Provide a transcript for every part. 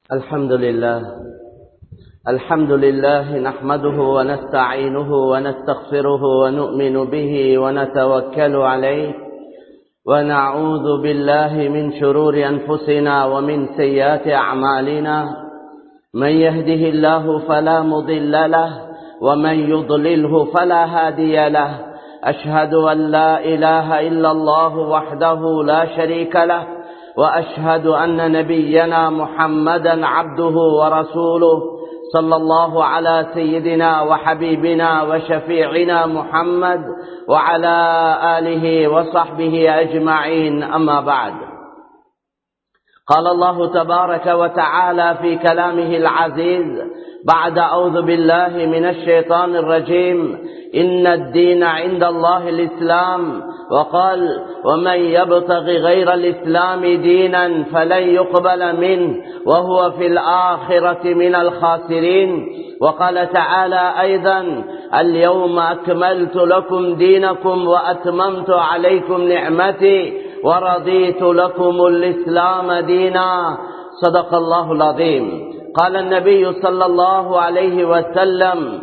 الحمد لله الحمد لله نحمده ونستعينه ونستغفره ونؤمن به ونتوكل عليه ونعوذ بالله من شرور أنفسنا ومن سيئات أعمالنا من يهده الله فلا مضل له ومن يضلله فلا هادي له أشهد أن لا إله إلا الله وحده لا شريك له وأشهد أن نبينا محمدا عبده ورسوله صلى الله على سيدنا وحبيبنا وشفيعنا محمد وعلى آله وصحبه أجمعين أما بعد قال الله تبارك وتعالى في كلامه العزيز بعد أعوذ بالله من الشيطان الرجيم إن الدين عند الله الإسلام وقال ومن يبتغ غير الإسلام دينا فلن يقبل منه وهو في الآخرة من الخاسرين وقال تعالى أيضا اليوم أكملت لكم دينكم وأتممت عليكم نعمتي ورضيت لكم الإسلام دينا صدق الله العظيم قال النبي صلى الله عليه وسلم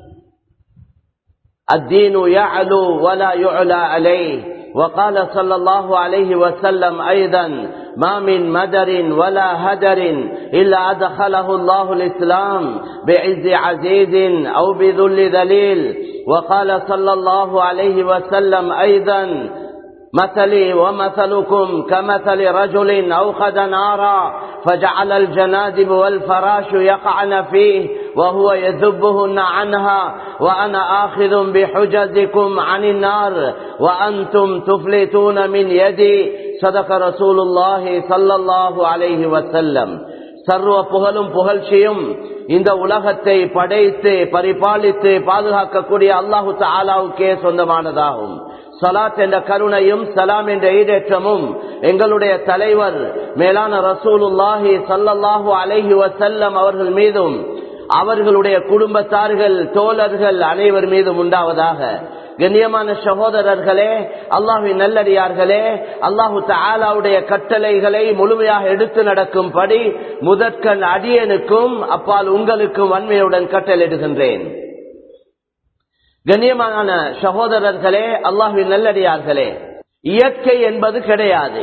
الدين يعلو ولا يعلى عليه وقال صلى الله عليه وسلم أيضا ما من مدر ولا هدر إلا أدخله الله الإسلام بعز عزيز أو بذل ذليل وقال صلى الله عليه وسلم أيضا مثلي ومثلكم كمثل رجل أوقد نارا فجعل الجنادب والفراش يقعن فيه وهو يذبهن عنها وأنا آخذ بحجزكم عن النار وأنتم تفلتون من يدي صدق رسول الله صلى الله عليه وسلم சர்வ புகழும் புகழ்ச்சியும் இந்த உலகத்தை படைத்து பரிபாலித்து பாதுகாக்கக்கூடிய அல்லாஹு தாலாவுக்கே சொந்தமானதாகும் சலாத் என்ற கருணையும் சலாம் என்ற ஈடேற்றமும் எங்களுடைய தலைவர் மேலான ரசூலுல்லாஹி சல்லல்லாஹு அலைஹி வசல்லம் அவர்கள் மீதும் அவர்களுடைய குடும்பத்தார்கள் தோழர்கள் அனைவர் மீதும் உண்டாவதாக கண்ணியமான சகோதரர்களே அல்லாஹின் நல்லடியார்களே அல்லாஹு தாலாவுடைய கட்டளைகளை முழுமையாக எடுத்து நடக்கும்படி முதற்கண் அடியனுக்கும் அப்பால் உங்களுக்கும் வன்மையுடன் கட்டளையிடுகின்றேன் கண்ணியமான சகோதரர்களே அல்லாஹின் நல்லடியார்களே இயற்கை என்பது கிடையாது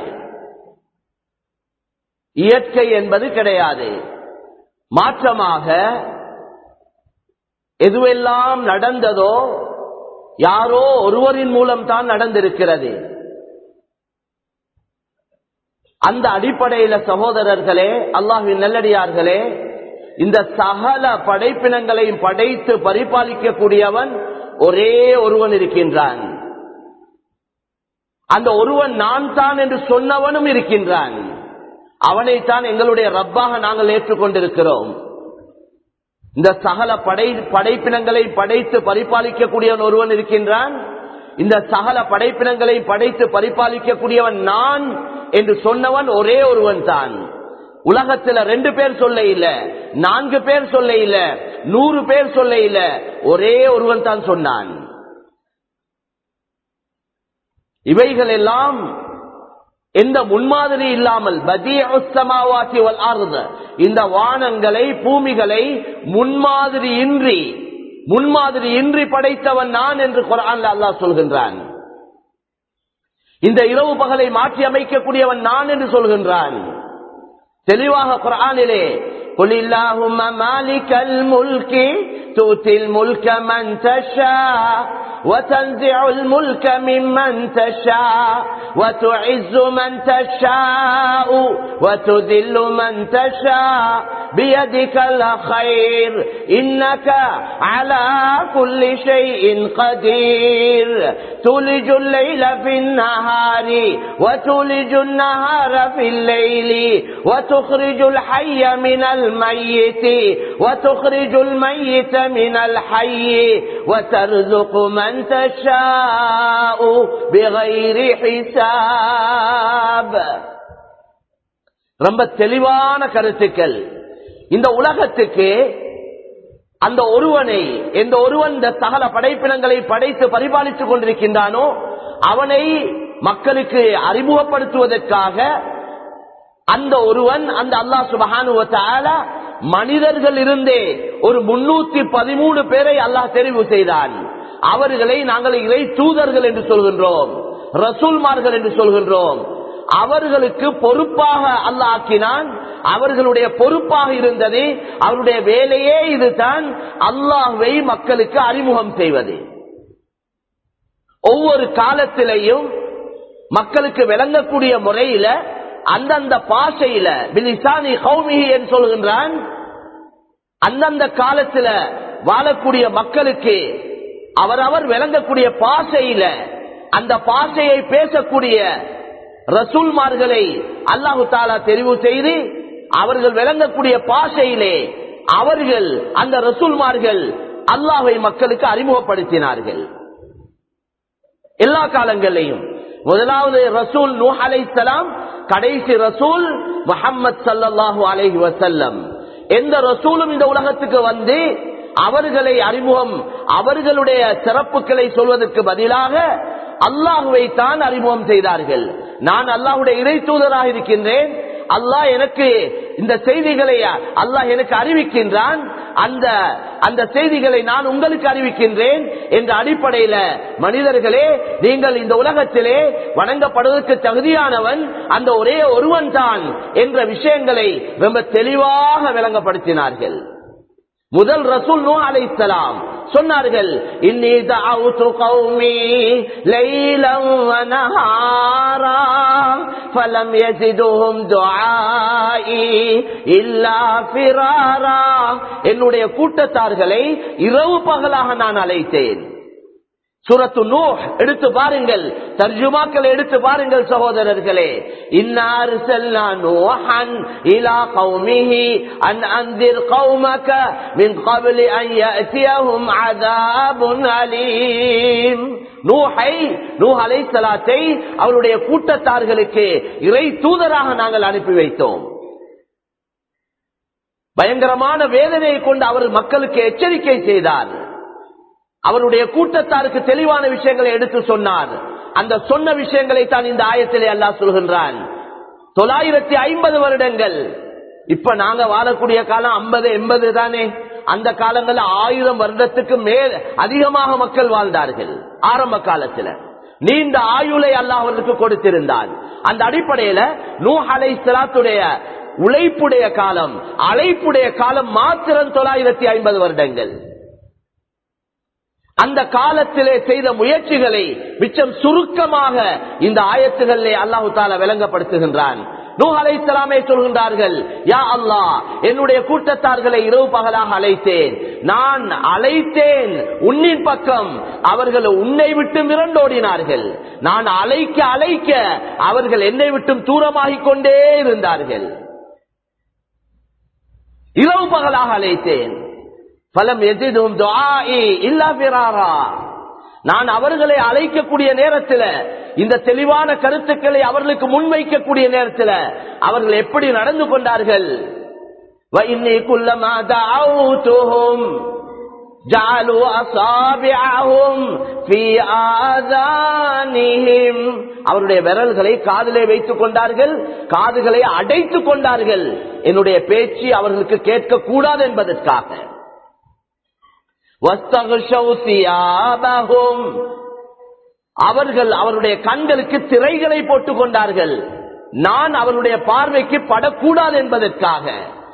இயற்கை என்பது கிடையாது மாற்றமாக எதுவெல்லாம் நடந்ததோ யாரோ ஒருவரின் மூலம் தான் நடந்திருக்கிறது அந்த அடிப்படையில சகோதரர்களே அல்லாஹின் நல்லடியார்களே இந்த சகல படைப்பினங்களையும் படைத்து பரிபாலிக்கக்கூடியவன் ஒரே ஒருவன் இருக்கின்றான் அந்த ஒருவன் நான் தான் என்று சொன்னவனும் இருக்கின்றான் அவனைத்தான் எங்களுடைய ரப்பாக நாங்கள் ஏற்றுக்கொண்டிருக்கிறோம் இந்த சகல படை படைப்பினங்களை படைத்து பரிபாலிக்கக்கூடியவன் ஒருவன் இருக்கின்றான் இந்த சகல படைப்பினங்களை படைத்து பரிபாலிக்கக்கூடியவன் நான் என்று சொன்னவன் ஒரே ஒருவன் தான் உலகத்துல ரெண்டு பேர் சொல்ல இல்ல நான்கு பேர் சொல்ல இல்ல நூறு பேர் சொல்ல இல்ல ஒரே ஒருவன் தான் சொன்னான் இவைகள் எல்லாம் எந்த முன்மாதிரி இல்லாமல் இந்த வானங்களை பூமிகளை முன்மாதிரி இன்றி முன்மாதிரி இன்றி படைத்தவன் நான் என்று குரான் அல்லாஹ் சொல்கின்றான் இந்த இரவு பகலை மாற்றி அமைக்கக்கூடியவன் நான் என்று சொல்கின்றான் தெளிவாக குரானிலே قل اللهم مالك الملك تؤتي الملك من تشاء وتنزع الملك ممن تشاء وتعز من تشاء وتذل من تشاء بيدك الخير إنك على كل شيء قدير تولج الليل في النهار وتولج النهار في الليل وتخرج الحي من الميت وتخرج الميت من الحي وترزق من تشاء بغير حساب ரொம்ப தெளிவான கருத்துக்கள் இந்த உலகத்துக்கு அந்த ஒருவனை எந்த ஒருவன் இந்த சகல படைப்பினங்களை படைத்து பரிபாலித்துக் கொண்டிருக்கின்றானோ அவனை மக்களுக்கு அறிமுகப்படுத்துவதற்காக அந்த ஒருவன் அந்த அல்லாஹ் சுபஹானுவத்தால மனிதர்கள் இருந்தே ஒரு முன்னூத்தி பதிமூணு பேரை அல்லாஹ் தெரிவு செய்தான் அவர்களை நாங்கள் இறை தூதர்கள் என்று சொல்கின்றோம் ரசூல்மார்கள் என்று சொல்கின்றோம் அவர்களுக்கு பொறுப்பாக அல்லாஹ் ஆக்கினான் அவர்களுடைய பொறுப்பாக இருந்தது அவருடைய வேலையே இதுதான் அல்லாஹ்வை மக்களுக்கு அறிமுகம் செய்வது ஒவ்வொரு காலத்திலையும் மக்களுக்கு விளங்கக்கூடிய முறையில அந்தந்த பாஷையில பிலிசானி கௌமிகி என்று சொல்கின்றான் அந்தந்த காலத்துல வாழக்கூடிய மக்களுக்கு அவரவர் விளங்கக்கூடிய பாஷையில அந்த பாஷையை பேசக்கூடிய ரசூல்மார்களை அல்லாஹு தாலா தெரிவு செய்து அவர்கள் விளங்கக்கூடிய பாஷையிலே அவர்கள் அந்த ரசூல்மார்கள் அல்லாஹை மக்களுக்கு அறிமுகப்படுத்தினார்கள் எல்லா காலங்களிலையும் முதலாவது ரசூல் நூ அலைசலாம் கடைசி ரசூல் முகம்மது சல்லாஹூ அலைஹி வசல்லம் எந்த ரசூலும் இந்த உலகத்துக்கு வந்து அவர்களை அறிமுகம் அவர்களுடைய சிறப்புகளை சொல்வதற்கு பதிலாக அல்லாஹுவை தான் அறிமுகம் செய்தார்கள் நான் அல்லாஹுடைய இறை தூதராக இருக்கின்றேன் அல்லாஹ் எனக்கு இந்த செய்திகளை அல்லாஹ் எனக்கு அறிவிக்கின்றான் அந்த அந்த செய்திகளை நான் உங்களுக்கு அறிவிக்கின்றேன் என்ற அடிப்படையில மனிதர்களே நீங்கள் இந்த உலகத்திலே வணங்கப்படுவதற்கு தகுதியானவன் அந்த ஒரே ஒருவன் தான் என்ற விஷயங்களை ரொம்ப தெளிவாக விளங்கப்படுத்தினார்கள் முதல் ரசூல் நூ அலைஹிஸ்ஸலாம் சொன்னார்கள் இன்னி தஅவுது கௌமி லைலன் வ நஹாரா ஃபலம் யஸிதுஹும் துஆஇ இல்லா ஃபிராரா என்னுடைய கூட்டத்தார்களை இரவு பகலாக நான் அழைத்தேன் சூரத்து நூ எடுத்து பாருங்கள் தர்ஜுமாக்கள் எடுத்து பாருங்கள் சகோதரர்களே இன்னார் செல்லா நூஹன் இலா கௌமிஹி அன் அந்திர் கௌமக மின் கபலி அன் யஅதியஹும் அதாபுன் அலீம் நூஹை நூஹ் அலைஹிஸ்ஸலாத்தை அவருடைய கூட்டத்தார்களுக்கு இறை தூதராக நாங்கள் அனுப்பி வைத்தோம் பயங்கரமான வேதனையை கொண்டு அவர் மக்களுக்கு எச்சரிக்கை செய்தார் அவருடைய கூட்டத்தாருக்கு தெளிவான விஷயங்களை எடுத்து சொன்னார் அந்த சொன்ன விஷயங்களை தான் இந்த ஆயத்திலே அல்லாஹ் சொல்கின்றான் தொள்ளாயிரத்தி ஐம்பது வருடங்கள் இப்ப நாங்க வாழக்கூடிய காலம் ஐம்பது எண்பது தானே அந்த காலங்கள்ல ஆயிரம் வருடத்துக்கு மேல் அதிகமாக மக்கள் வாழ்ந்தார்கள் ஆரம்ப காலத்துல நீண்ட ஆயுளை அல்லாஹ் அவர்களுக்கு கொடுத்திருந்தான் அந்த அடிப்படையில நூ அலை சலாத்துடைய உழைப்புடைய காலம் அழைப்புடைய காலம் மாத்திரம் தொள்ளாயிரத்தி ஐம்பது வருடங்கள் அந்த காலத்திலே செய்த முயற்சிகளை மிச்சம் சுருக்கமாக இந்த ஆயத்துகளிலே அல்லாஹு தாலா விளங்கப்படுத்துகின்றான் நூ அலை சலாமே சொல்கின்றார்கள் யா அல்லாஹ் என்னுடைய கூட்டத்தார்களை இரவு பகலாக அழைத்தேன் நான் அழைத்தேன் உன்னின் பக்கம் அவர்கள் உன்னை விட்டு மிரண்டோடினார்கள் நான் அழைக்க அழைக்க அவர்கள் என்னை விட்டும் தூரமாகிக் கொண்டே இருந்தார்கள் இரவு பகலாக அழைத்தேன் பலம் எதிரும் இல்லா பிறாரா நான் அவர்களை அழைக்கக்கூடிய நேரத்தில் இந்த தெளிவான கருத்துக்களை அவர்களுக்கு முன்வைக்கக்கூடிய நேரத்தில் அவர்கள் எப்படி நடந்து கொண்டார்கள் جعلوا أصابعهم في آذانهم அவருடைய விரல்களை காதிலே வைத்துக் கொண்டார்கள் காதுகளை அடைத்துக் கொண்டார்கள் என்னுடைய பேச்சு அவர்களுக்கு கேட்க கூடாது என்பதற்காக அவர்கள் அவருடைய கண்களுக்கு திரைகளை போட்டுக் கொண்டார்கள் நான் அவருடைய பார்வைக்கு படக்கூடாது என்பதற்காக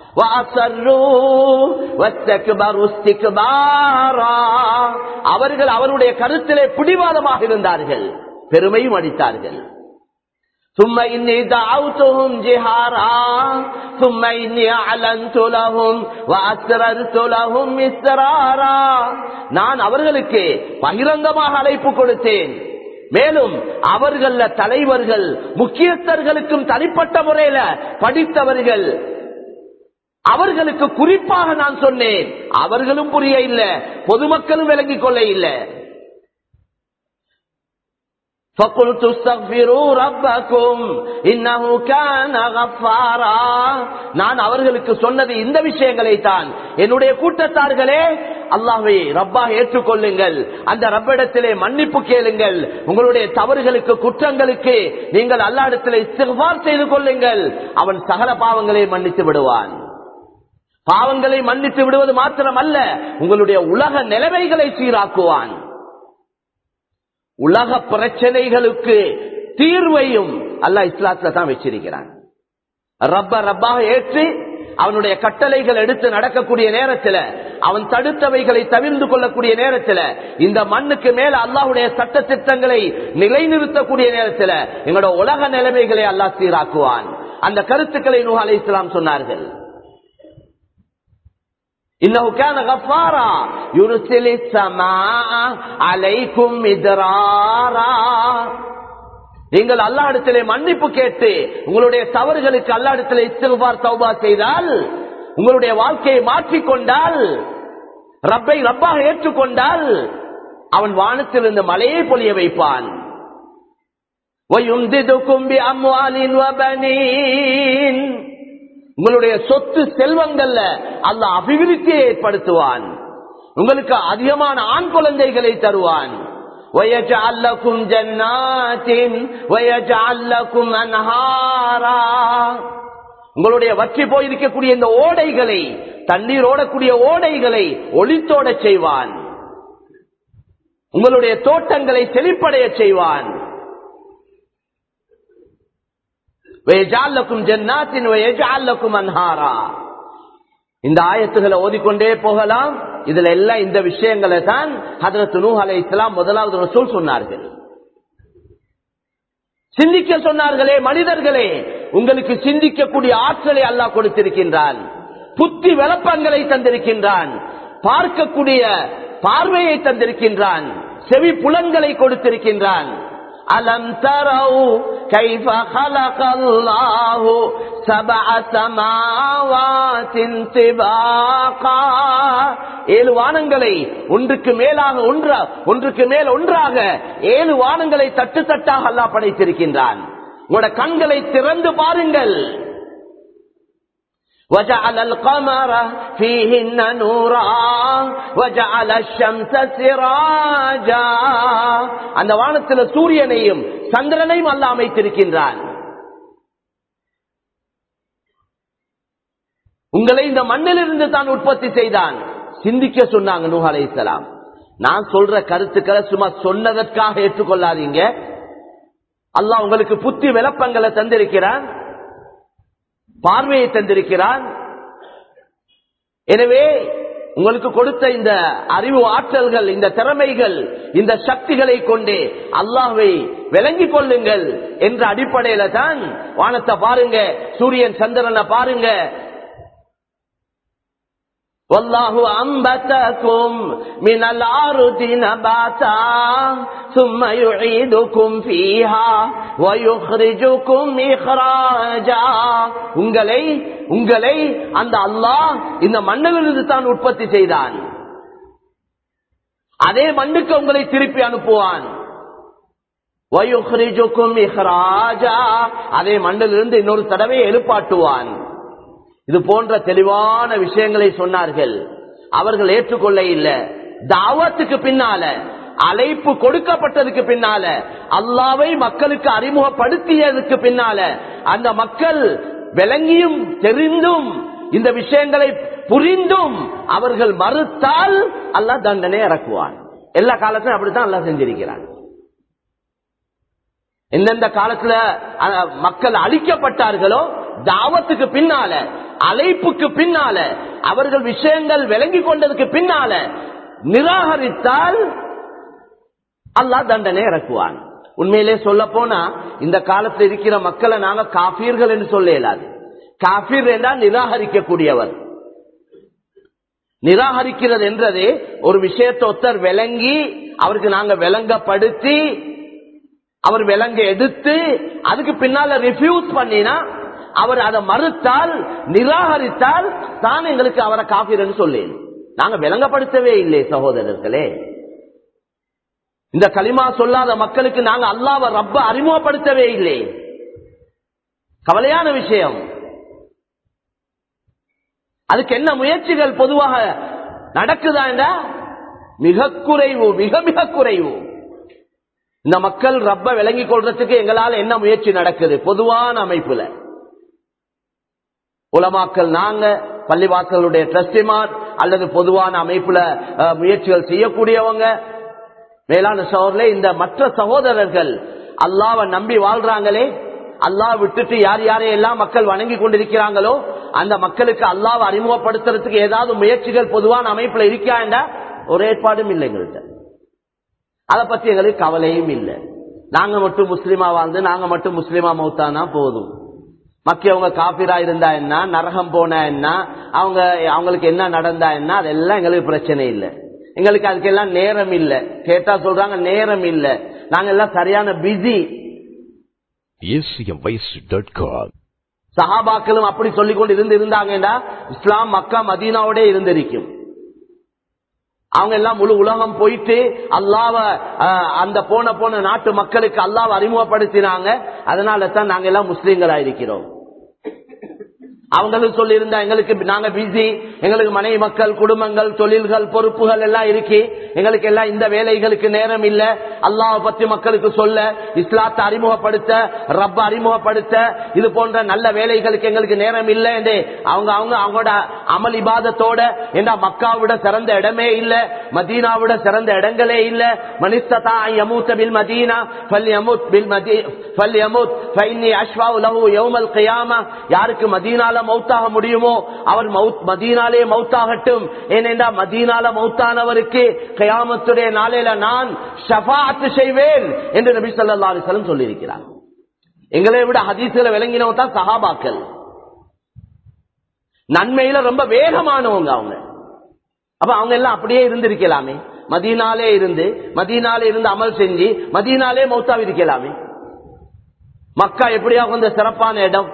அவர்கள் அவருடைய கருத்திலே பிடிவாதமாக இருந்தார்கள் பெருமையும் அடித்தார்கள் ثم إني دعوتهم جهارا ثم إني أعلنت لهم وأسررت لهم إسرارا நான் அவர்களுக்கு பகிரங்கமாக அழைப்பு கொடுத்தேன் மேலும் அவர்கள தலைவர்கள் முக்கியஸ்தர்களுக்கும் தனிப்பட்ட முறையில படித்தவர்கள் அவர்களுக்கு குறிப்பாக நான் சொன்னேன் அவர்களும் புரிய இல்லை பொதுமக்களும் விளங்கிக் கொள்ள இல்லை فقلت استغفروا ربكم انه كان غفارا நான் அவர்களுக்கு சொன்னது இந்த விஷயங்களை தான் என்னுடைய கூட்டத்தார்களே அல்லாஹ்வை ரப்பாக ஏற்றுக்கொள்ளுங்கள் அந்த ரப்பிடத்திலே மன்னிப்பு கேளுங்கள் உங்களுடைய தவறுகளுக்கு குற்றங்களுக்கு நீங்கள் அல்லாஹ்விடத்திலே இஸ்திக்பார் செய்து கொள்ளுங்கள் அவன் சகல பாவங்களை மன்னித்து விடுவான் பாவங்களை மன்னித்து விடுவது மாத்திரமல்ல உங்களுடைய உலக நிலைமைகளை சீராக்குவான் உலக பிரச்சனைகளுக்கு தீர்வையும் அல்லாஹ் இஸ்லாத்துல தான் வச்சிருக்கிறான் ரப்ப ரப்பாக ஏற்று அவனுடைய கட்டளைகள் எடுத்து நடக்கக்கூடிய நேரத்தில் அவன் தடுத்தவைகளை தவிர்ந்து கொள்ளக்கூடிய நேரத்தில் இந்த மண்ணுக்கு மேல அல்லாஹுடைய சட்ட திட்டங்களை நிலைநிறுத்தக்கூடிய நேரத்தில் எங்களோட உலக நிலைமைகளை அல்லாஹ் சீராக்குவான் அந்த கருத்துக்களை நூஹ் அலை இஸ்லாம் சொன்னார்கள் إنه كان غفارا يرسل السماء عليكم مدرارا நீங்கள் அல்லாஹ்விடத்திலே மன்னிப்பு கேட்டு உங்களுடைய தவறுகளுக்கு அல்லாஹ்விடத்திலே இஸ்திக்பார் தௌபா செய்தால் உங்களுடைய வாழ்க்கையை மாற்றிக்கொண்டால் ரப்பை ரப்பாக ஏற்றுக்கொண்டால் அவன் வானத்திலிருந்து மலையை பொழிய வைப்பான் وَيُمْدِدُكُمْ بِأَمْوَالٍ وَبَنِينَ உங்களுடைய சொத்து செல்வங்கள்ல அல்லாஹ் அபிவிருத்தியை ஏற்படுத்துவான் உங்களுக்கு அதிகமான ஆண் குழந்தைகளை தருவான் وَيَجْعَلْ لَكُمْ جَنَّاتٍ وَيَجْعَلْ لَكُمْ أَنْهَارًا உங்களுடைய வற்றி போயிருக்கக்கூடிய இந்த ஓடைகளை தண்ணீர் ஓடக்கூடிய ஓடைகளை ஒளித்தோட செய்வான் உங்களுடைய தோட்டங்களை செழிப்படைய செய்வான் وَيَجْعَلْ لَكُمْ جَنَّاتٍ وَيَجْعَلْ لَكُمْ أَنْهَارًا இந்த ஆயத்துகளை ஓதிக்கொண்டே போகலாம் இதுல எல்லாம் இந்த விஷயங்களை தான் ஹதரத் நூ அலை இஸ்லாம் முதலாவது ரசூல் சொன்னார்கள் சிந்திக்க சொன்னார்களே மனிதர்களே உங்களுக்கு சிந்திக்கக்கூடிய ஆற்றலை அல்லாஹ் கொடுத்திருக்கின்றான் புத்தி விளப்பங்களை தந்திருக்கின்றான் பார்க்கக்கூடிய பார்வையை தந்திருக்கின்றான் செவி புலன்களை கொடுத்திருக்கின்றான் அலம் தரவு கைஃப خلق الله سبع سماوات طباقا ஏழு வானங்களை ஒன்றுக்கு மேலாக ஒன்றா ஒன்றுக்கு மேல் ஒன்றாக ஏழு வானங்களை தட்டு தட்டாக அல்லாஹ் படைத்திருக்கின்றான் உங்களோட கண்களை திறந்து பாருங்கள் وجعل القمر فيهن نورا وجعل الشمس سراجا அந்த வானத்தில் சூரியனையும் சந்திரனையும் அல்ல அமைத்திருக்கின்றான் உங்களை இந்த மண்ணிலிருந்து தான் உற்பத்தி செய்தான் சிந்திக்க சொன்னாங்க நூஹ் அலைஹிஸ்ஸலாம் நான் சொல்ற கருத்துக்களை சும்மா சொன்னதற்காக ஏற்றுக்கொள்ளாதீங்க அல்லாஹ் உங்களுக்கு புத்தி விளப்பங்களை தந்திருக்கிறான் பார்வையை தந்திருக்கிறான் எனவே உங்களுக்கு கொடுத்த இந்த அறிவு ஆற்றல்கள் இந்த திறமைகள் இந்த சக்திகளை கொண்டு அல்லாஹ்வை விளங்கிக் கொள்ளுங்கள் என்ற அடிப்படையில தான் வானத்தை பாருங்க சூரியன் சந்திரனை பாருங்க والله أنبتكم من الأرض نباتا ثم يعيدكم فيها ويخرجكم إخراجا உங்களை உங்களை அந்த அல்லாஹ் இந்த மண்ணிலிருந்து தான் உற்பத்தி செய்தான் அதே மண்ணுக்கு உங்களை திருப்பி அனுப்புவான் ويخرجكم إخراجا அதே மண்ணிலிருந்து இன்னொரு தடவை எழுப்பாட்டுவான் இது போன்ற தெளிவான விஷயங்களை சொன்னார்கள் அவர்கள் ஏற்றுக்கொள்ள இல்லை தாவத்துக்கு பின்னால அழைப்பு கொடுக்கப்பட்டதுக்கு பின்னால அல்லாவை மக்களுக்கு அறிமுகப்படுத்தியதுக்கு பின்னால அந்த மக்கள் விளங்கியும் தெரிந்தும் இந்த விஷயங்களை புரிந்தும் அவர்கள் மறுத்தால் அல்லாஹ் தண்டனை இறக்குவான் எல்லா காலத்திலும் அப்படித்தான் அல்லாஹ் செஞ்சிருக்கிறான் எந்தெந்த காலத்துல அஹ், மக்கள் அழிக்கப்பட்டார்களோ தாவத்துக்கு பின்னால அழைப்புக்கு பின்னால அவர்கள் விஷயங்கள் விளங்கி கொண்டதுக்கு பின்னால நிராகரித்தால் அல்லாஹ் தண்டனை இறக்குவான் உண்மையிலே சொல்ல போனா இந்த காலத்தில் இருக்கிற மக்களை நாங்க காபீர்கள் என்று சொல்ல இயலாது காபீர் என்றால் நிராகரிக்கக்கூடியவர் நிராகரிக்கிறது என்றது ஒரு விஷயத்தை ஒருத்தர் விளங்கி அவருக்கு நாங்க விளங்கப்படுத்தி அவர் விலங்க எடுத்து அதுக்கு பின்னால ரிஃப்யூஸ் பண்ணினா அவர் அதை மறுத்தால் நிராகரித்தால் தான் எங்களுக்கு அவரை காப்பீர்னு சொல்லேன் நாங்க விளங்கப்படுத்தவே இல்லை சகோதரர்களே இந்த களிமா சொல்லாத மக்களுக்கு நாங்க அல்லாவ ரப்ப அறிமுகப்படுத்தவே இல்லை கவலையான விஷயம் அதுக்கு என்ன முயற்சிகள் பொதுவாக நடக்குதாண்டா மிக குறைவு மிக மிக குறைவு இந்த மக்கள் ரப்ப விளங்கிக் கொள்றதுக்கு எங்களால் என்ன முயற்சி நடக்குது பொதுவான அமைப்புல உலமாக்கல் நாங்க பள்ளிவாசலுடைய டிரஸ்டிமார் அல்லது பொதுவான அமைப்புல அஹ், முயற்சிகள் செய்யக்கூடியவங்க மேலான சோர்ல இந்த மற்ற சகோதரர்கள் அல்லாவை நம்பி வாழ்றாங்களே அல்லாஹ் விட்டுட்டு யார் யாரையெல்லாம் மக்கள் வணங்கி கொண்டிருக்கிறாங்களோ அந்த மக்களுக்கு அல்லாவை அறிமுகப்படுத்துறதுக்கு ஏதாவது முயற்சிகள் பொதுவான அமைப்புல இருக்காண்டா ஒரு ஏற்பாடும் இல்லை எங்கள்கிட்ட அதை பத்தி எங்களுக்கு கவலையும் இல்லை நாங்க மட்டும் முஸ்லீமா வாழ்ந்து நாங்க மட்டும் முஸ்லீமா மௌத்தானா போதும் மக்கள் அவங்க காபிரா இருந்தா என்ன நரகம் போனா என்ன அவங்க அவங்களுக்கு என்ன நடந்தா என்ன அதெல்லாம் எங்களுக்கு பிரச்சனை இல்லை எங்களுக்கு அதுக்கெல்லாம் நேரம் இல்லை கேட்டா சொல்றாங்க நேரம் இல்லை நாங்க எல்லாம் சரியான பிஸி acmvoice.com. சஹாபாக்களும் அப்படி சொல்லிக் கொண்டு இருந்து இருந்தாங்கன்னா இஸ்லாம் மக்கா மதீனாவோட இருந்திருக்கும் அவங்க எல்லாம் முழு உலகம் போயிட்டு அல்லாவ அஹ், அந்த போன போன நாட்டு மக்களுக்கு அல்லாவை அறிமுகப்படுத்தினாங்க அதனால தான் நாங்க எல்லாம் முஸ்லீம்களா இருக்கிறோம் அவங்களும் சொல்லி இருந்தா எங்களுக்கு நாங்க பிஸி எங்களுக்கு மனைவி மக்கள் குடும்பங்கள் தொழில்கள் பொறுப்புகள் எல்லாம் இருக்கு எங்களுக்கு எல்லாம் இந்த வேலைகளுக்கு நேரம் இல்ல அல்லாஹ் பத்தி மக்களுக்கு சொல்ல இஸ்லாத்தை அறிமுகப்படுத்த ரப்ப அறிமுகப்படுத்த இது போன்ற நல்ல வேலைகளுக்கு எங்களுக்கு நேரம் இல்லை என்று அவங்க அவங்க அவங்களோட அமல் இபாதத்தோட ஏண்டா மக்காவிட சிறந்த இடமே இல்ல மதீனாவிட சிறந்த இடங்களே இல்ல மனிஸ்ததா யமூத்த பில் மதீனா ஃபல் யமூத் பில் மதி ஃபல் யமூத் ஃபைன்னி அஷ்வாஉ லஹு யௌமல் கியாமா யாருக்கு மதீனால மௌத்தாக முடியுமோ அவர் மவுத் மதீனாலே மௌத்தாகட்டும் ஏனென்றா மதீனால மௌத்தானவருக்கு கயாமத்துடைய நாளையில நான் ஷஃபாத்து செய்வேன் என்று நபி ஸல்லல்லாஹு அலைஹி வஸல்லம் சொல்லியிருக்கிறார் எங்களை விட ஹதீஸ்ல விளங்கினவங்க தான் சஹாபாக்கள் நன்மையில ரொம்ப வேகமானவங்க அவங்க அப்ப அவங்க எல்லாம் அப்படியே இருந்திருக்கலாமே மதீனாலே இருந்து மதீனாலே இருந்து அமல் செஞ்சு மதீனாலே மௌத்தாவி இருக்கலாமே மக்கா எப்படியா கொஞ்சம் சிறப்பான இடம்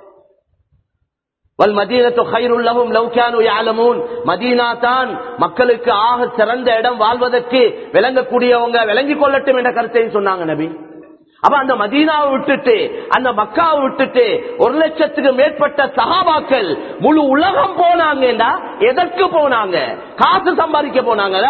வல் மதீனத்து ஹைருல்லஹும் லவ் கானு யஅலமூன் மதீனா தான் மக்களுக்கு ஆக சிறந்த இடம் வாழ்வதற்கு விளங்கக்கூடியவங்க விளங்கிக் கொள்ளட்டும் என்ற கருத்தையும் சொன்னாங்க நபி அப்ப அந்த மதீனாவை விட்டுட்டு அந்த மக்காவை விட்டுட்டு ஒரு லட்சத்துக்கு மேற்பட்ட சகாபாக்கள் முழு உலகம் போனாங்கடா எதற்கு போனாங்க காசு சம்பாதிக்க போனாங்களா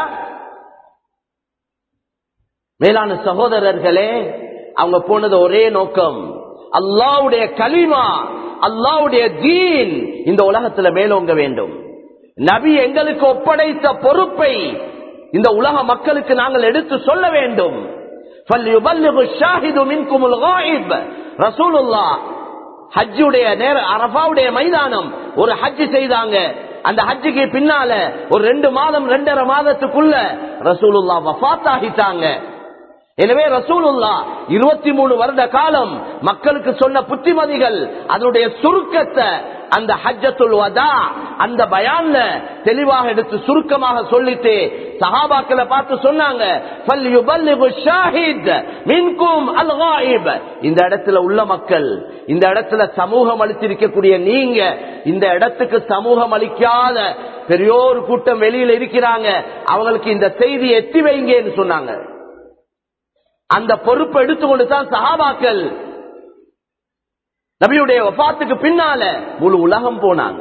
மேலான சகோதரர்களே அவங்க போனது ஒரே நோக்கம் அல்லாவுடைய கலிமா அல்லாவுடைய தீன் இந்த உலகத்துல மேலோங்க வேண்டும் நபி எங்களுக்கு ஒப்படைத்த பொறுப்பை இந்த உலக மக்களுக்கு நாங்கள் எடுத்து சொல்ல வேண்டும் فَلْيُبَلِّغُ الشَّاهِدُ مِنْكُمُ الْغَائِبَ ரசூலுல்லாஹ் ஹஜ்ஜுடைய நேர அரபாவுடைய மைதானம் ஒரு ஹஜ் செய்தாங்க அந்த ஹஜ்ஜுக்கு பின்னால ஒரு ரெண்டு மாதம் ரெண்டரை மாதத்துக்குள்ள ரசூலுல்லா வஃத் ஆகிட்டாங்க எனவே ரசூலுல்லா இருபத்தி மூணு வருட காலம் மக்களுக்கு சொன்ன புத்திமதிகள் அதனுடைய சுருக்கத்தை அந்த ஹஜ்ஜத்துல் வதா அந்த பயான்ல தெளிவாக எடுத்து சுருக்கமாக சொல்லிட்டு சஹாபாக்களை பார்த்து சொன்னாங்க "ஃபல்யுபல்லிகு ஷாஹித் மின்கும் அல் காயிப்." இந்த இடத்துல உள்ள மக்கள் இந்த இடத்துல சமூகம் அளித்திருக்கக்கூடிய நீங்க இந்த இடத்துக்கு சமூகம் அளிக்காத பெரியோர் கூட்டம் வெளியில இருக்கிறாங்க அவங்களுக்கு இந்த செய்தி எத்தி வைங்கன்னு சொன்னாங்க அந்த பொறுப்பை எடுத்துக்கொண்டு தான் சஹாபாக்கள் நபியுடைய வபாத்துக்கு பின்னால முழு உலகம் போனாங்க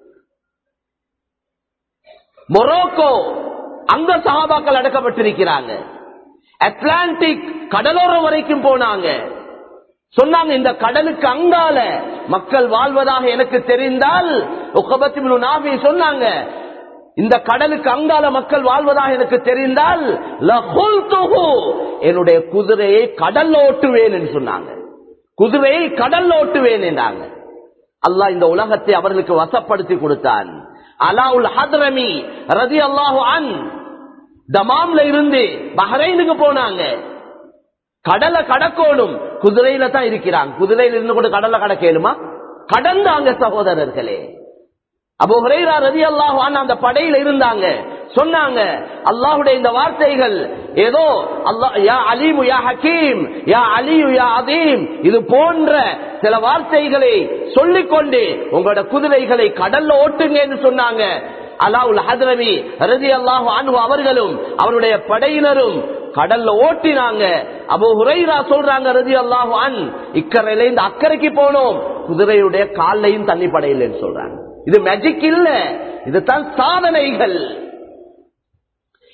மொரோக்கோ அங்க சஹாபாக்கள் அடக்கப்பட்டிருக்கிறாங்க அட்லாண்டிக் கடலோரம் வரைக்கும் போனாங்க சொன்னாங்க இந்த கடலுக்கு அங்கால மக்கள் வாழ்வதாக எனக்கு தெரிந்தால் உக்கபத்தி இப்னு நாஃபி சொன்னாங்க இந்த கடலுக்கு அங்கால மக்கள் வாழ்வதாக எனக்கு தெரிந்தால் லகுல்துஹு, என்னுடைய குதிரையை கடல்ல ஓட்டுவேன் என்று சொன்னாங்க குதிரையை கடல்ல ஓட்டுவேன் என்றாங்க அல்லாஹ் இந்த உலகத்தை அவர்களுக்கு வசப்படுத்தி கொடுத்தான் அலாவுல் ஹத்ரமி ரதி அல்லாஹு அன் தமாம்ல இருந்து பஹ்ரைனுக்கு போனாங்க கடலை கடக்கோடும் குதிரையில தான் இருக்கிறாங்க குதிரையில இருந்து கூட கடலை கடக்கலுமா கடந்தாங்க சகோதரர்களே அபு ஹுரைரா ரதி அல்லாஹு அந்த படையில இருந்தாங்க சொன்னாங்க அல்லாஹுடைய இந்த வார்த்தைகள் ஏதோ அல்லாஹ் யா அலீமு யா ஹக்கீம் யா அலியு யா அதீம் இது போன்ற சில வார்த்தைகளை சொல்லிக்கொண்டு உங்களோட குதிரைகளை கடல்ல ஓட்டுங்க என்று சொன்னாங்க அலாவுல் ஹத்ரவி ரதி அல்லாஹு அன்ஹு அவர்களும் அவருடைய படையினரும் கடல்ல ஓட்டினாங்க அபு ஹுரைரா சொல்றாங்க ரதி அல்லாஹு அன் இக்கரையில இருந்து அக்கறைக்கு போனோம் குதிரையுடைய காலையும் தண்ணி படையிலன்னு சொல்றாங்க இது மேஜிக் இல்ல இதுதான் சாதனைகள்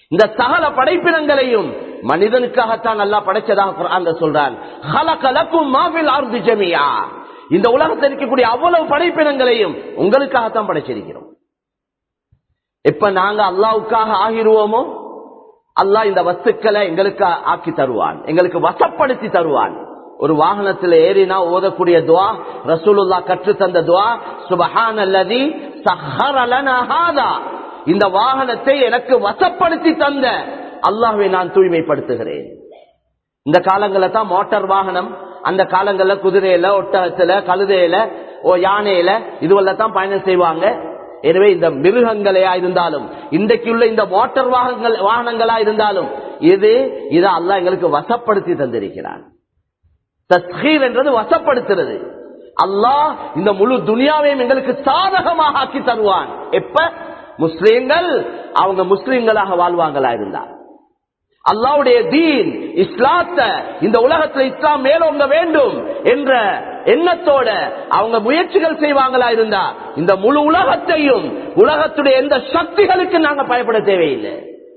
இந்த சகல படைப்பினங்களையும் மனிதனுக்காகத்தான் நல்லா படைச்சதாக குர்ஆன்ல சொல்றான் "ஹலகலக்கும் மா ஃபில் அர்தி ஜமீஆ." இந்த உலகத்தில் இருக்கக்கூடிய அவ்வளவு படைப்பினங்களையும் உங்களுக்காகத்தான் படைச்சிருக்கிறோம் எப்ப நாங்க அல்லாவுக்காக ஆகிருவோமோ அல்லாஹ் இந்த வஸ்துக்களை எங்களுக்கு ஆக்கி தருவான் எங்களுக்கு வசப்படுத்தி தருவான் ஒரு வாகனத்தில் ஏறினா ஓதக்கூடிய துவா ரசூலுல்லா கற்று தந்த துவா சுபஹான் அல்லதி சஹரலனஹாதா இந்த வாகனத்தை எனக்கு வசப்படுத்தி தந்த அல்லாஹ்வை நான் தூய்மைப்படுத்துகிறேன் இந்த காலங்கள்ல தான் மோட்டார் வாகனம் அந்த காலங்கள்ல குதிரையில ஒட்டகத்துல கழுதையில ஓ யானையில இதுவல்ல தான் பயணம் செய்வாங்க எனவே இந்த மிருகங்களையா இருந்தாலும் இன்றைக்குள்ள இந்த மோட்டார் வாகனங்கள் வாகனங்களா இருந்தாலும் இது இதை அல்லாஹ் எங்களுக்கு வசப்படுத்தி தந்திருக்கிறான் தஸ்கீர் என்றது வசப்படுத்துறது அல்லாஹ் இந்த முழு துனியாவையும் எங்களுக்கு சாதகமாக ஆக்கி தருவான் எப்ப முஸ்லீம்கள் அவங்க முஸ்லீம்களாக வாழ்வாங்களா இருந்தா அல்லாவுடைய தீன் இஸ்லாத்த இந்த உலகத்துல இஸ்லாம் மேலோங்க வேண்டும் என்ற எண்ணத்தோட அவங்க முயற்சிகள் செய்வாங்களா இருந்தா இந்த முழு உலகத்தையும் உலகத்துடைய எந்த சக்திகளுக்கு நாங்க பயப்பட தேவையில்லை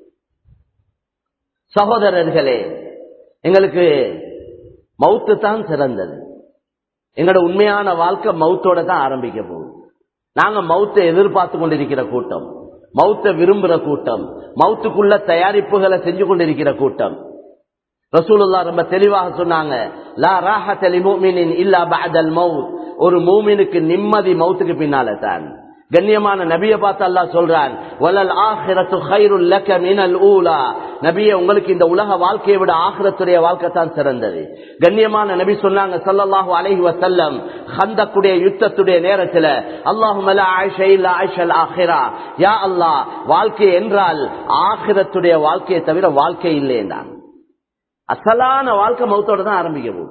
சகோதரர்களே எங்களுக்கு மவுத்து தான் சிறந்தது எங்களோட உண்மையான வாழ்க்கை மவுத்தோட தான் ஆரம்பிக்க போகுது நாங்க மவுத்தை எதிர்பார்த்து கொண்டிருக்கிற கூட்டம் மவுத்தை விரும்புற கூட்டம் மவுத்துக்குள்ள தயாரிப்புகளை செஞ்சு கொண்டிருக்கிற கூட்டம் ரசூலுல்லா ரொம்ப தெளிவாக சொன்னாங்க லா ராஹத லிமுமினின் இல்லா பஅதல் மவுத் ஒரு மூமினுக்கு நிம்மதி மவுத்துக்கு பின்னால தான் கண்ணியமான நபிய பார்த்து அல்லாஹ் சொல்றான் வலல் ஆஹிரத்து கைருல் லக மினல் ஊலா நபியே உங்களுக்கு இந்த உலக வாழ்க்கையை விட ஆகிரத்துடைய வாழ்க்கை தான் சிறந்தது கண்ணியமான நபி சொன்னாங்க ஸல்லல்லாஹு அலைஹி வஸல்லம் ஹந்தக்குடைய யுத்தத்துடைய நேரத்துல அல்லாஹும்ம லா ஆயிஷ இல்லா ஆயிஷல் ஆஹிரா யா அல்லாஹ் வாழ்க்கை என்றால் ஆகிரத்துடைய வாழ்க்கையை தவிர வாழ்க்கை இல்லை என்றான் அசலான வாழ்க்கை மௌத்தோட தான் ஆரம்பிக்க போகுது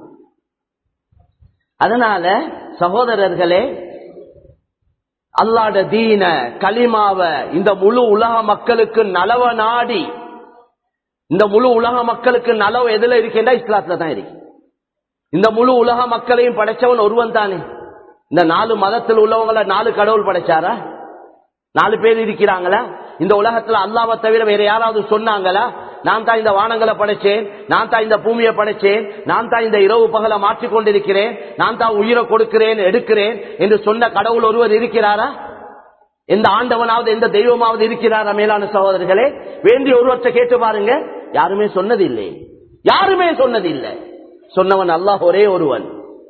அதனால சகோதரர்களே அல்லாட தீன களிமாவ இந்த முழு உலக மக்களுக்கு நலவ நாடி இந்த முழு உலக மக்களுக்கு நலவு எதுல இருக்கின்றா இஸ்லாத்துல தான் இருக்கு இந்த முழு உலக மக்களையும் படைச்சவன் ஒருவன் தானே இந்த நாலு மதத்தில் உள்ளவங்கள நாலு கடவுள் படைச்சாரா நாலு பேர் இருக்கிறாங்களா இந்த உலகத்துல அல்லாவை தவிர வேற யாராவது சொன்னாங்களா நான் தான் இந்த வானங்களை படைச்சேன் நான் தான் இந்த பூமியை படைச்சேன் நான் தான் இந்த இரவு பகலை மாற்றிக் கொண்டிருக்கிறேன் நான் தான் உயிரை கொடுக்கிறேன் எடுக்கிறேன் என்று சொன்ன கடவுள் ஒருவர் இருக்கிறாரா எந்த ஆண்டவனாவது எந்த தெய்வமாவது இருக்கிறாரா மேலான சகோதரர்களே வேண்டிய ஒருவற்றை கேட்டு பாருங்க யாருமே சொன்னதில்லை யாருமே சொன்னதில்லை சொன்னவன் அல்லாஹ் ஒரே ஒருவன்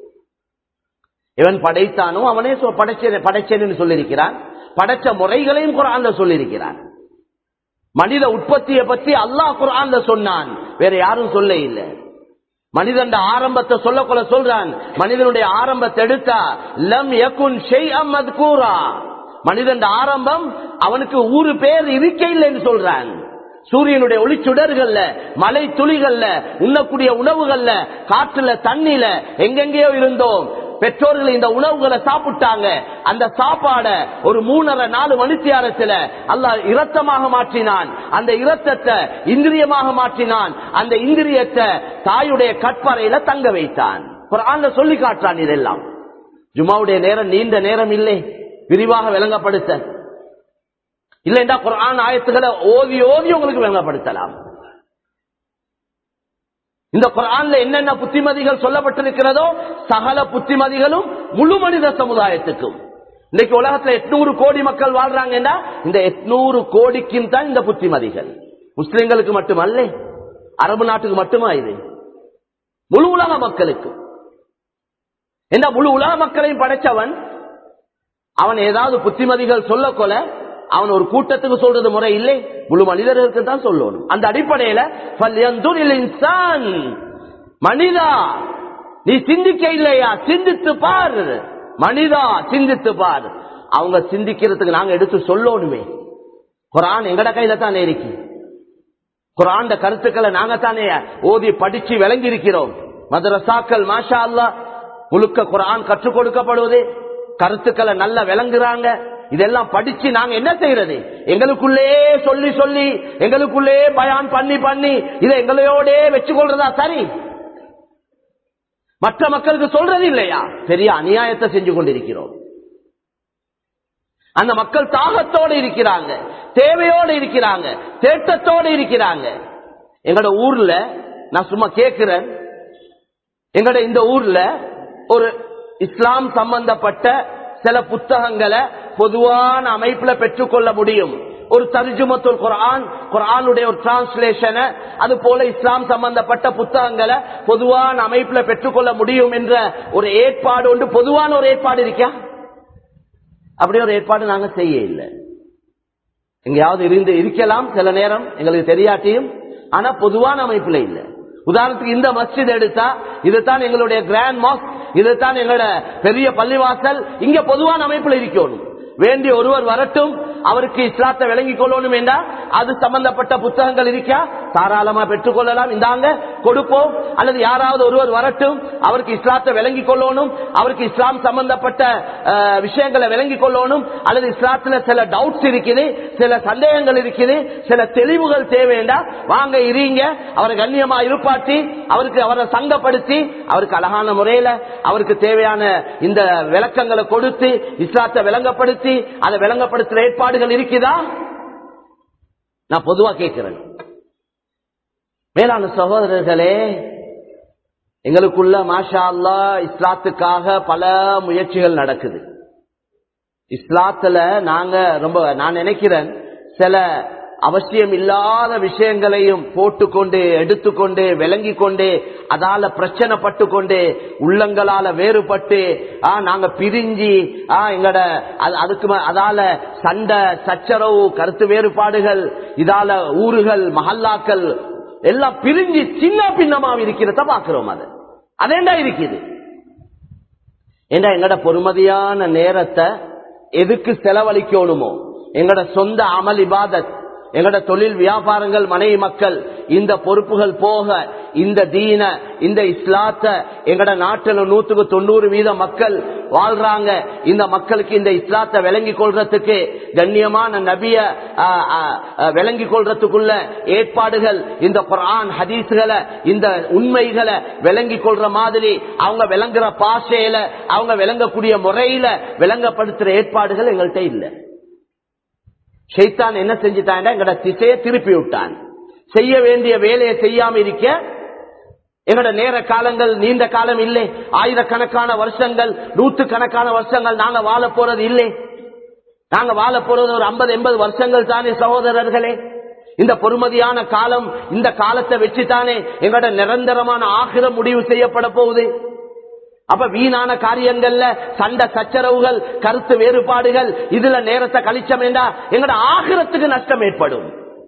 இவன் படைத்தானோ அவனே சொ- படைச்சேன் படைச்சேன்னு சொல்லியிருக்கிறான் படைச்ச முறைகளையும் குரான்ல சொல்லியிருக்கிறான் மனித உற்பத்தியை பற்றி அல்லாஹ் குரான்ல சொன்னான் வேற யாரும் சொல்ல இல்லை மனிதன் ஆரம்பத்தை சொல்ல கொள்ள சொல்றான் மனிதனுடைய ஆரம்பத்தை எடுத்தா லம் யகுன் ஷைஅம் மத்கூரா மனிதன் ஆரம்பம் அவனுக்கு ஊரு பேர் இருக்க இல்லைன்னு சொல்றான் சூரியனுடைய ஒளிச்சுடர்கள்ல மலை துளிகள்ல உண்ணக்கூடிய உணவுகள்ல காற்றுல தண்ணில எங்கெங்கேயோ இருந்தோம் பெற்றோர்கள் இந்த உணவுகளை சாப்பிட்டாங்க அந்த சாப்பாட ஒரு மூணரை நாலு மணித்தியாரத்துல அல்லாஹ் இரத்தமாக மாற்றினான் அந்த இரத்தத்தை இந்திரியமாக மாற்றினான் அந்த இந்திரியத்தை தாயுடைய கற்பறையில தங்க வைத்தான் குர்ஆன்ல சொல்லி காட்டுறான் இதெல்லாம் ஜுமாவுடைய நேரம் நீண்ட நேரம் இல்லை விரிவாக விளங்கப்படுத்த இல்லைண்டா குர்ஆன் ஆயத்துக்களை ஓதி ஓதி உங்களுக்கு விளங்கப்படுத்தலாம் இந்த குரான்ல என்னென்ன புத்திமதிகள் சொல்லப்பட்டிருக்கிறதோ சகல புத்திமதிகளும் முழு மனித சமுதாயத்துக்கும் இன்னைக்கு உலகத்துல எட்நூறு கோடி மக்கள் வாழ்றாங்கன்னா இந்த எட்நூறு கோடிக்கும் தான் இந்த புத்திமதிகள் முஸ்லிம்களுக்கு மட்டுமல்ல அரபு நாட்டுக்கு மட்டுமா இது முழு உலக மக்களுக்கு இந்த முழு உலக மக்களையும் படைச்சவன் அவன் ஏதாவது புத்திமதிகள் சொல்ல கொல அவன் ஒரு கூட்டத்துக்கு சொல்றது முறை இல்லை முழு மனிதர்களுக்கு தான் சொல்லணும் அந்த அடிப்படையில "ஃபல்யன்துரில் இன்சான்." மனிதா நீ சிந்திக்க இல்லையா சிந்தித்து பார் மனிதா சிந்தித்து பார் அவங்க சிந்திக்கிறதுக்கு நாங்க எடுத்து சொல்லணுமே குரான் எங்கட கையில தானே இருக்கு குரான் கருத்துக்களை நாங்க தானே ஓதி படிச்சு விளங்கி இருக்கிறோம் மதரசாக்கள் மாஷா அல்லாஹ் முழுக்க குரான் கற்றுக் கொடுக்கப்படுவது கருத்துக்களை நல்லா விளங்குறாங்க இதெல்லாம் படிச்சு நாங்க என்ன செய்யறது எங்களுக்குள்ளே சொல்லி சொல்லி எங்களுக்குள்ளே பயான் பண்ணி பண்ணி இதை எங்களையோட வச்சு கொள்றதா சரி மற்ற மக்களுக்கு சொல்றது இல்லையா பெரிய அநியாயத்தை செஞ்சு கொண்டிருக்கிறோம் அந்த மக்கள் தாகத்தோடு இருக்கிறாங்க தேவையோடு இருக்கிறாங்க தேட்டத்தோடு இருக்கிறாங்க எங்களோட ஊர்ல நான் சும்மா கேட்கிறேன் எங்களோட இந்த ஊர்ல ஒரு இஸ்லாம் சம்பந்தப்பட்ட சில புத்தகங்களை பொதுவான அமைப்புல பெற்றுக்கொள்ள முடியும் ஒரு தர்ஜுமத்துல் குரான் குரானுடைய ஒரு டிரான்ஸ்லேஷனை அது போல இஸ்லாம் சம்பந்தப்பட்ட புத்தகங்களை பொதுவான அமைப்புல பெற்றுக்கொள்ள முடியும் என்ற ஒரு ஏற்பாடு ஒன்று பொதுவான ஒரு ஏற்பாடு இருக்கா அப்படி ஒரு ஏற்பாடு நாங்க செய்ய இல்லை எங்கேயாவது இருந்து இருக்கலாம் சில நேரம் எங்களுக்கு தெரியாட்டியும் ஆனா பொதுவான அமைப்புல இல்ல உதாரணத்துக்கு இந்த மஸ்ஜித் எடுத்தா இதுதான் எங்களுடைய கிராண்ட் மாஸ்க் இதுதான் எங்களோட பெரிய பள்ளிவாசல் இங்க பொதுவான அமைப்புல இருக்கணும் வேண்டிய ஒருவர் வரட்டும் அவருக்கு இஸ்லாத்தை விளங்கிக் கொள்ளணும் என்றா அது சம்பந்தப்பட்ட புத்தகங்கள் இருக்கா தாராளமா பெற்றுக்கொள்ளலாம் இந்தாங்க கொடுப்போம் அல்லது யாராவது ஒருவர் வரட்டும் அவருக்கு இஸ்லாத்தை விளங்கிக் கொள்ளணும் அவருக்கு இஸ்லாம் சம்பந்தப்பட்ட அஹ், விஷயங்களை விளங்கிக் கொள்ளணும் அல்லது இஸ்லாத்துல சில டவுட்ஸ் இருக்குது சில சந்தேகங்கள் இருக்குது சில தெளிவுகள் தேவைண்டா வாங்க இருங்க அவரை கண்ணியமா இருப்பாட்டி அவருக்கு அவரை சங்கப்படுத்தி அவருக்கு அழகான முறையில அவருக்கு தேவையான இந்த விளக்கங்களை கொடுத்து இஸ்லாத்தை விளங்கப்படுத்தி அதை விளங்கப்படுத்துற ஏற்பாடுகள் இருக்குதா நான் பொதுவா கேட்கிறேன் மேலான சகோதரர்களே எங்களுக்குள்ள மாஷா அல்லா இஸ்லாத்துக்காக பல முயற்சிகள் நடக்குது இஸ்லாத்துல நாங்க ரொம்ப நான் நினைக்கிறேன் சில அவசியம் இல்லாத விஷயங்களையும் போட்டுக்கொண்டு எடுத்துக்கொண்டு விளங்கி கொண்டு அதால பிரச்சனைப்பட்டு கொண்டு உள்ளங்களால வேறுபட்டு ஆ, நாங்க பிரிஞ்சு ஆ, எங்கட அது- அதுக்கு ம- அதால சண்டை சச்சரவு கருத்து வேறுபாடுகள் இதால ஊர்கள் மஹல்லாக்கள் எல்லாம் பிரிஞ்சு சின்ன பின்னமா இருக்கிறத பாக்குறோம் அது அதேண்டா இருக்குது ஏண்டா எங்கட பொறுமதியான நேரத்தை எதுக்கு செலவழிக்கணுமோ எங்கட சொந்த அமல் இபாதத் எங்கட தொழில் வியாபாரங்கள் மனைவி மக்கள் இந்த பொறுப்புகள் போக இந்த தீன இந்த இஸ்லாத்த எங்கட நாட்டில் நூத்துக்கு தொண்ணூறு வீத மக்கள் வாழ்றாங்க இந்த மக்களுக்கு இந்த இஸ்லாத்தை விளங்கி கொள்றதுக்கு கண்ணியமான நபிய ஆ, ஆ, ஆ, விளங்கி கொள்றதுக்குள்ள ஏற்பாடுகள் இந்த குர்ஆன் ஹதீஸ்களை இந்த உண்மைகளை விளங்கி கொள்ற மாதிரி அவங்க விளங்குற பாஷையில அவங்க விளங்கக்கூடிய முறையில விளங்கப்படுத்துற ஏற்பாடுகள் எங்கள்கிட்ட இல்லை ஷைத்தான் என்ன செஞ்சுட்டான் எங்கட திசையை திருப்பி விட்டான் செய்ய வேண்டிய வேலையை செய்யாம இருக்க எங்கட நேர காலங்கள் நீண்ட காலம் இல்லை ஆயிரக்கணக்கான வருஷங்கள் நூத்து கணக்கான வருஷங்கள் நாங்க வாழ போறது இல்லை நாங்க வாழ போறது ஒரு ஐம்பது எண்பது வருஷங்கள் தானே சகோதரர்களே இந்த பொறுமதியான காலம் இந்த காலத்தை வச்சுதானே எங்கட நிரந்தரமான ஆகிர முடிவு செய்யப்பட போகுது அப்ப வீணான காரியங்கள்ல சண்டை சச்சரவுகள் கருத்து வேறுபாடுகள் இதுல நேரத்தை கழிச்சம் என்றா எங்கட ஆகிரத்துக்கு நஷ்டம் ஏற்படும்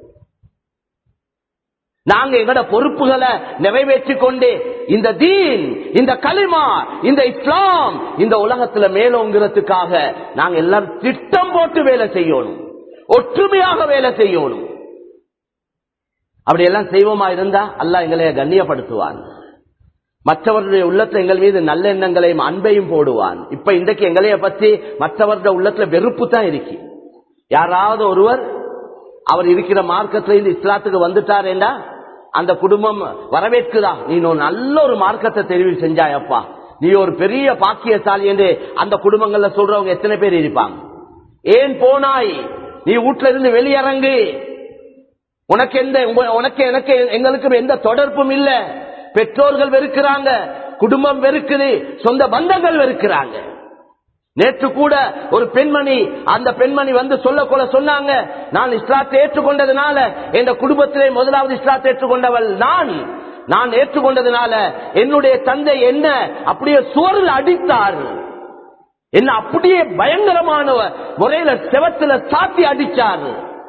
நாங்க எங்கட பொறுப்புகளை நிறைவேற்றி கொண்டு இந்த தீன் இந்த களிமா இந்த இஸ்லாம் இந்த உலகத்துல மேலோங்கிறதுக்காக நாங்க எல்லாரும் திட்டம் போட்டு வேலை செய்யணும் ஒற்றுமையாக வேலை செய்யணும் அப்படி எல்லாம் செய்வோமா இருந்தா அல்லாஹ் எங்களை கண்ணியப்படுத்துவான் மற்றவர்களுடைய உள்ளத்துல எங்கள் மீது நல்ல எண்ணங்களையும் அன்பையும் போடுவான் இப்ப இன்றைக்கு எங்களைய பத்தி மற்றவர்களுடைய உள்ளத்துல வெறுப்பு தான் இருக்கு யாராவது ஒருவர் அவர் இருக்கிற மார்க்கத்துல இருந்து இஸ்லாத்துக்கு வந்துட்டாரேண்டா அந்த குடும்பம் வரவேற்குதா நீ ஒரு நல்ல ஒரு மார்க்கத்தை தெரிவு செஞ்சாயப்பா நீ ஒரு பெரிய பாக்கியசாலி என்று அந்த குடும்பங்கள்ல சொல்றவங்க எத்தனை பேர் இருப்பாங்க ஏன் போனாய் நீ வீட்டுல இருந்து வெளியிறங்கு உனக்கு எந்த உங்க- உனக்கு எனக்கு எங்களுக்கு எந்த தொடர்பும் இல்ல பெற்றோர்கள் வெறுக்கிறாங்க குடும்பம் வெறுக்குது சொந்த பந்தங்கள் வெறுக்கிறாங்க நேற்று கூட ஒரு பெண்மணி அந்த பெண்மணி வந்து சொல்ல கொள்ள சொன்னாங்க நான் இஸ்லாத்தை ஏற்றுக்கொண்டதுனால என் குடும்பத்திலே முதலாவது இஸ்லாத்தை ஏற்றுக்கொண்டவள் நான் நான் ஏற்றுக்கொண்டதுனால என்னுடைய தந்தை என்ன அப்படியே சுவரில் அடித்தார் என்ன அப்படியே பயங்கரமான முறையில செவத்துல சாத்தி அடிச்சார்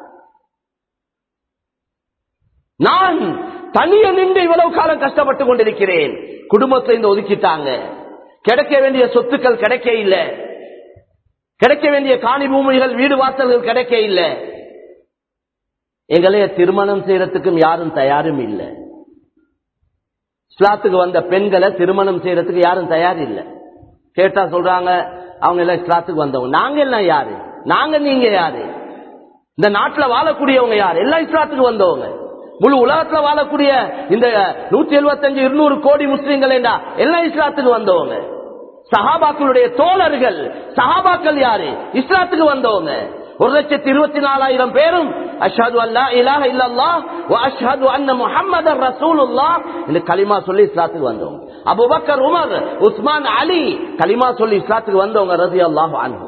நான் தனிய நின்று இவ்வளவு காலம் கஷ்டப்பட்டு கொண்டிருக்கிறேன் குடும்பத்தை இந்த ஒதுக்கிட்டாங்க கிடைக்க வேண்டிய சொத்துக்கள் கிடைக்க இல்ல கிடைக்க வேண்டிய காணி பூமிகள் வீடு வாசல்கள் கிடைக்க இல்ல எங்களைய திருமணம் செய்யறதுக்கும் யாரும் தயாரும் இல்லை இஸ்லாத்துக்கு வந்த பெண்களை திருமணம் செய்யறதுக்கு யாரும் தயார் இல்லை கேட்டா சொல்றாங்க அவங்க எல்லாம் இஸ்லாத்துக்கு வந்தவங்க நாங்க எல்லாம் யாரு நாங்க நீங்க யாரு இந்த நாட்டுல வாழக்கூடியவங்க யாரு எல்லாம் இஸ்லாத்துக்கு வந்தவங்க முழு உலகத்துல வாழக்கூடிய இந்த நூத்தி எழுபத்தஞ்சு இருநூறு கோடி முஸ்லீம்கள் என்றா எல்லாம் இஸ்லாத்துக்கு வந்தவங்க சஹாபாக்களுடைய தோழர்கள் சஹாபாக்கள் யாரு இஸ்லாத்துக்கு வந்தவங்க ஒரு லட்சத்தி இருபத்தி நாலாயிரம் பேரும் அஷ்ஹது அல்லா இலாஹ இல்லல்லாஹ் வ அஷ்ஹது அன்ன முஹம்மதர் ரசூலுல்லாஹ் இந்த கலிமா சொல்லி இஸ்லாத்துக்கு வந்தவங்க அபூபக்கர் உமர் உஸ்மான் அலி கலிமா சொல்லி இஸ்லாத்துக்கு வந்தவங்க ரலியல்லாஹு அன்ஹும்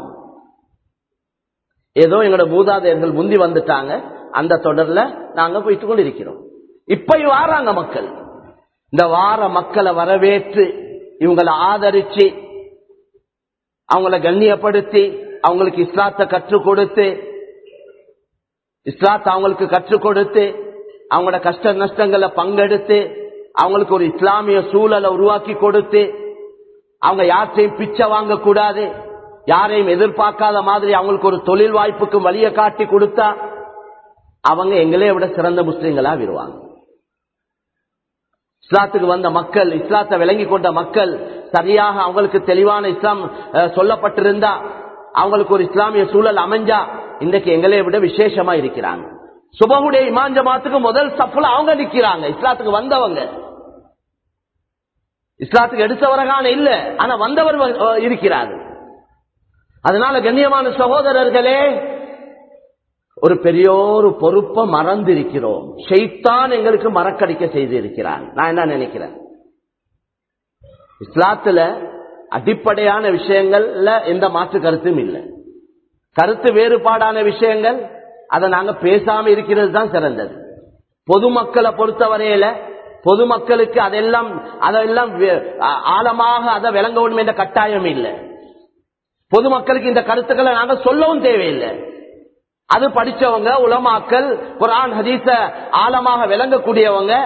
ஏதோ எங்களோட மூதாதையர்கள் முந்தி வந்துட்டாங்க அந்த தொடர்ல நாங்க போயிட்டு கொண்டு இருக்கிறோம் இப்ப வாராங்க மக்கள் இந்த வார மக்களை வரவேற்று இவங்களை ஆதரிச்சு அவங்கள கண்ணியப்படுத்தி அவங்களுக்கு இஸ்லாத்தை கற்றுக் கொடுத்து இஸ்லாத்தை அவங்களுக்கு கற்றுக் கொடுத்து அவங்களோட கஷ்ட நஷ்டங்களை பங்கெடுத்து அவங்களுக்கு ஒரு இஸ்லாமிய சூழலை உருவாக்கி கொடுத்து அவங்க யார்கிட்டையும் பிச்சை வாங்க கூடாது யாரையும் எதிர்பார்க்காத மாதிரி அவங்களுக்கு ஒரு தொழில் வாய்ப்புக்கு வழியை காட்டி கொடுத்தா அவங்க எங்களே விட சிறந்த முஸ்லிம்களா வருவாங்க இஸ்லாத்துக்கு வந்த மக்கள் இஸ்லாத்தை விளங்கி கொண்ட மக்கள் சரியாக அவங்களுக்கு தெளிவான இஸ்லாம் அஹ், சொல்லப்பட்டிருந்தா அவங்களுக்கு ஒரு இஸ்லாமிய சூழல் அமைஞ்சா இன்றைக்கு எங்களை விட விசேஷமா இருக்கிறாங்க சுபகுடைய இமான் ஜமாத்துக்கு முதல் சப்புல அவங்க நிக்கிறாங்க இஸ்லாத்துக்கு வந்தவங்க இஸ்லாத்துக்கு எடுத்தவரகான இல்ல ஆனா வந்தவர் வ- அஹ், இருக்கிறார் அதனால கண்ணியமான சகோதரர்களே ஒரு பெரியோரு பொறுப்பை மறந்திருக்கிறோம் ஷைத்தான் எங்களுக்கு மறக்கடிக்க செய்திருக்கிறான் நான் என்ன நினைக்கிறேன் இஸ்லாத்துல அடிப்படையான விஷயங்கள்ல எந்த மாற்று கருத்தும் இல்லை கருத்து வேறுபாடான விஷயங்கள் அதை நாங்க பேசாம இருக்கிறது தான் சிறந்தது பொதுமக்களை பொறுத்தவரையில பொதுமக்களுக்கு அதெல்லாம் அதெல்லாம் வே- ஆ- ஆழமாக அதை விளங்கணும் என்ற கட்டாயம் இல்லை பொதுமக்களுக்கு இந்த கருத்துக்களை நாங்க சொல்லவும் தேவையில்லை அது படிச்சவங்க உலமாக்கள் குரான் ஹதீஸ ஆழமாக விளங்கக்கூடியவங்க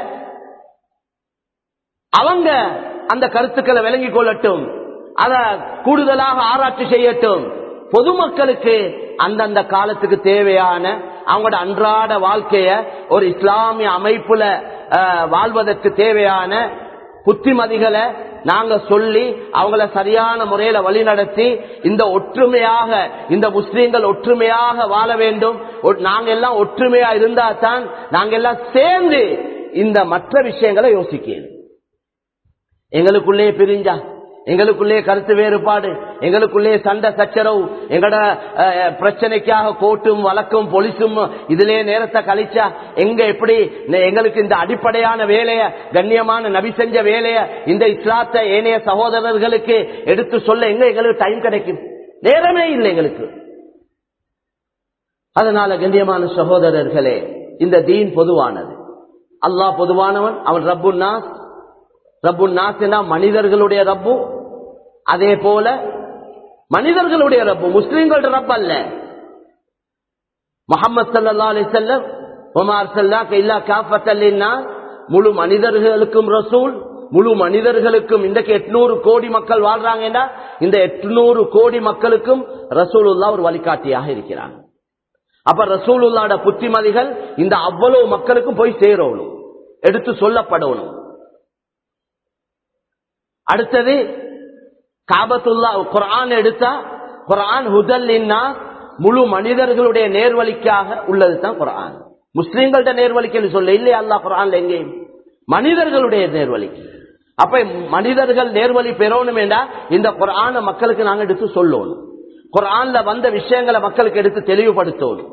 அவங்க அந்த கருத்துக்களை விளங்கிக் கொள்ளட்டும் அத கூடுதலாக ஆராய்ச்சி செய்யட்டும் பொதுமக்களுக்கு அந்தந்த காலத்துக்கு தேவையான அவங்களோட அன்றாட வாழ்க்கைய ஒரு இஸ்லாமிய அமைப்புல அஹ், வாழ்வதற்கு தேவையான புத்திமதிகளை நாங்க சொல்லி அவங்கள சரியான முறையில வழிநடத்தி இந்த ஒற்றுமையாக இந்த முஸ்லீம்கள் ஒற்றுமையாக வாழ வேண்டும் ஒ- நாங்க எல்லாம் ஒற்றுமையா இருந்தா தான் நாங்க எல்லாம் சேர்ந்து இந்த மற்ற விஷயங்களை யோசிக்கிறோம் எங்களுக்குள்ளே பிரிஞ்சா எங்களுக்குள்ளே கருத்து வேறுபாடு எங்களுக்குள்ளே சண்டை சச்சரவு எங்களோட அஹ், பிரச்சனைக்காக கோர்ட்டும் வழக்கும் போலீஸும் இதிலே நேரத்தை கழிச்சா எங்க எப்படி நெ- எங்களுக்கு இந்த அடிப்படையான வேலைய கண்ணியமான நபி செஞ்ச வேலைய இந்த இஸ்லாத்தை ஏனைய சகோதரர்களுக்கு எடுத்து சொல்ல எங்க எங்களுக்கு டைம் கிடைக்கும் நேரமே இல்லை எங்களுக்கு அதனால கண்ணியமான சகோதரர்களே இந்த தீன் பொதுவானது அல்லாஹ் பொதுவானவன் அவன் ரப்பு நாஸ் ரப்பு நாஸ்னா மனிதர்களுடைய ரப்பு அதே போல மனிதர்களுடைய ரப்பு முஸ்லிம்களுடைய ரப் அல்ல முகமது சல்லா அலி செல்லம் உமார் சல்லா இல்லா காஃபத்தல்லின்னா முழு மனிதர்களுக்கும் ரசூல் முழு மனிதர்களுக்கும் இன்றைக்கு எட்நூறு கோடி மக்கள் வாழ்றாங்கன்னா இந்த எட்நூறு கோடி மக்களுக்கும் ரசூலுல்லா ஒரு வழிகாட்டியாக இருக்கிறாங்க அப்ப ரசூலுல்லாட புத்திமதிகள் இந்த அவ்வளவு மக்களுக்கும் போய் சேரணும் எடுத்து சொல்லப்படணும் அடுத்தது காபத்துல்லா குரான் எடுத்தா குரான் ஹுதல்லின்னா முழு மனிதர்களுடைய நேர்வழிக்காக உள்ளது தான் குரான் முஸ்லீம்கள்ட்ட நேர்வழிக்கு சொல்ல இல்லையா அல்லாஹ் குரான்ல எங்கேயும் மனிதர்களுடைய நேர்வழிக்கு அப்ப மனிதர்கள் நேர்வழி பெறணும் என்றா இந்த குரான மக்களுக்கு நாங்க எடுத்து சொல்லணும் குரான்ல வந்த விஷயங்களை மக்களுக்கு எடுத்து தெளிவுபடுத்தணும்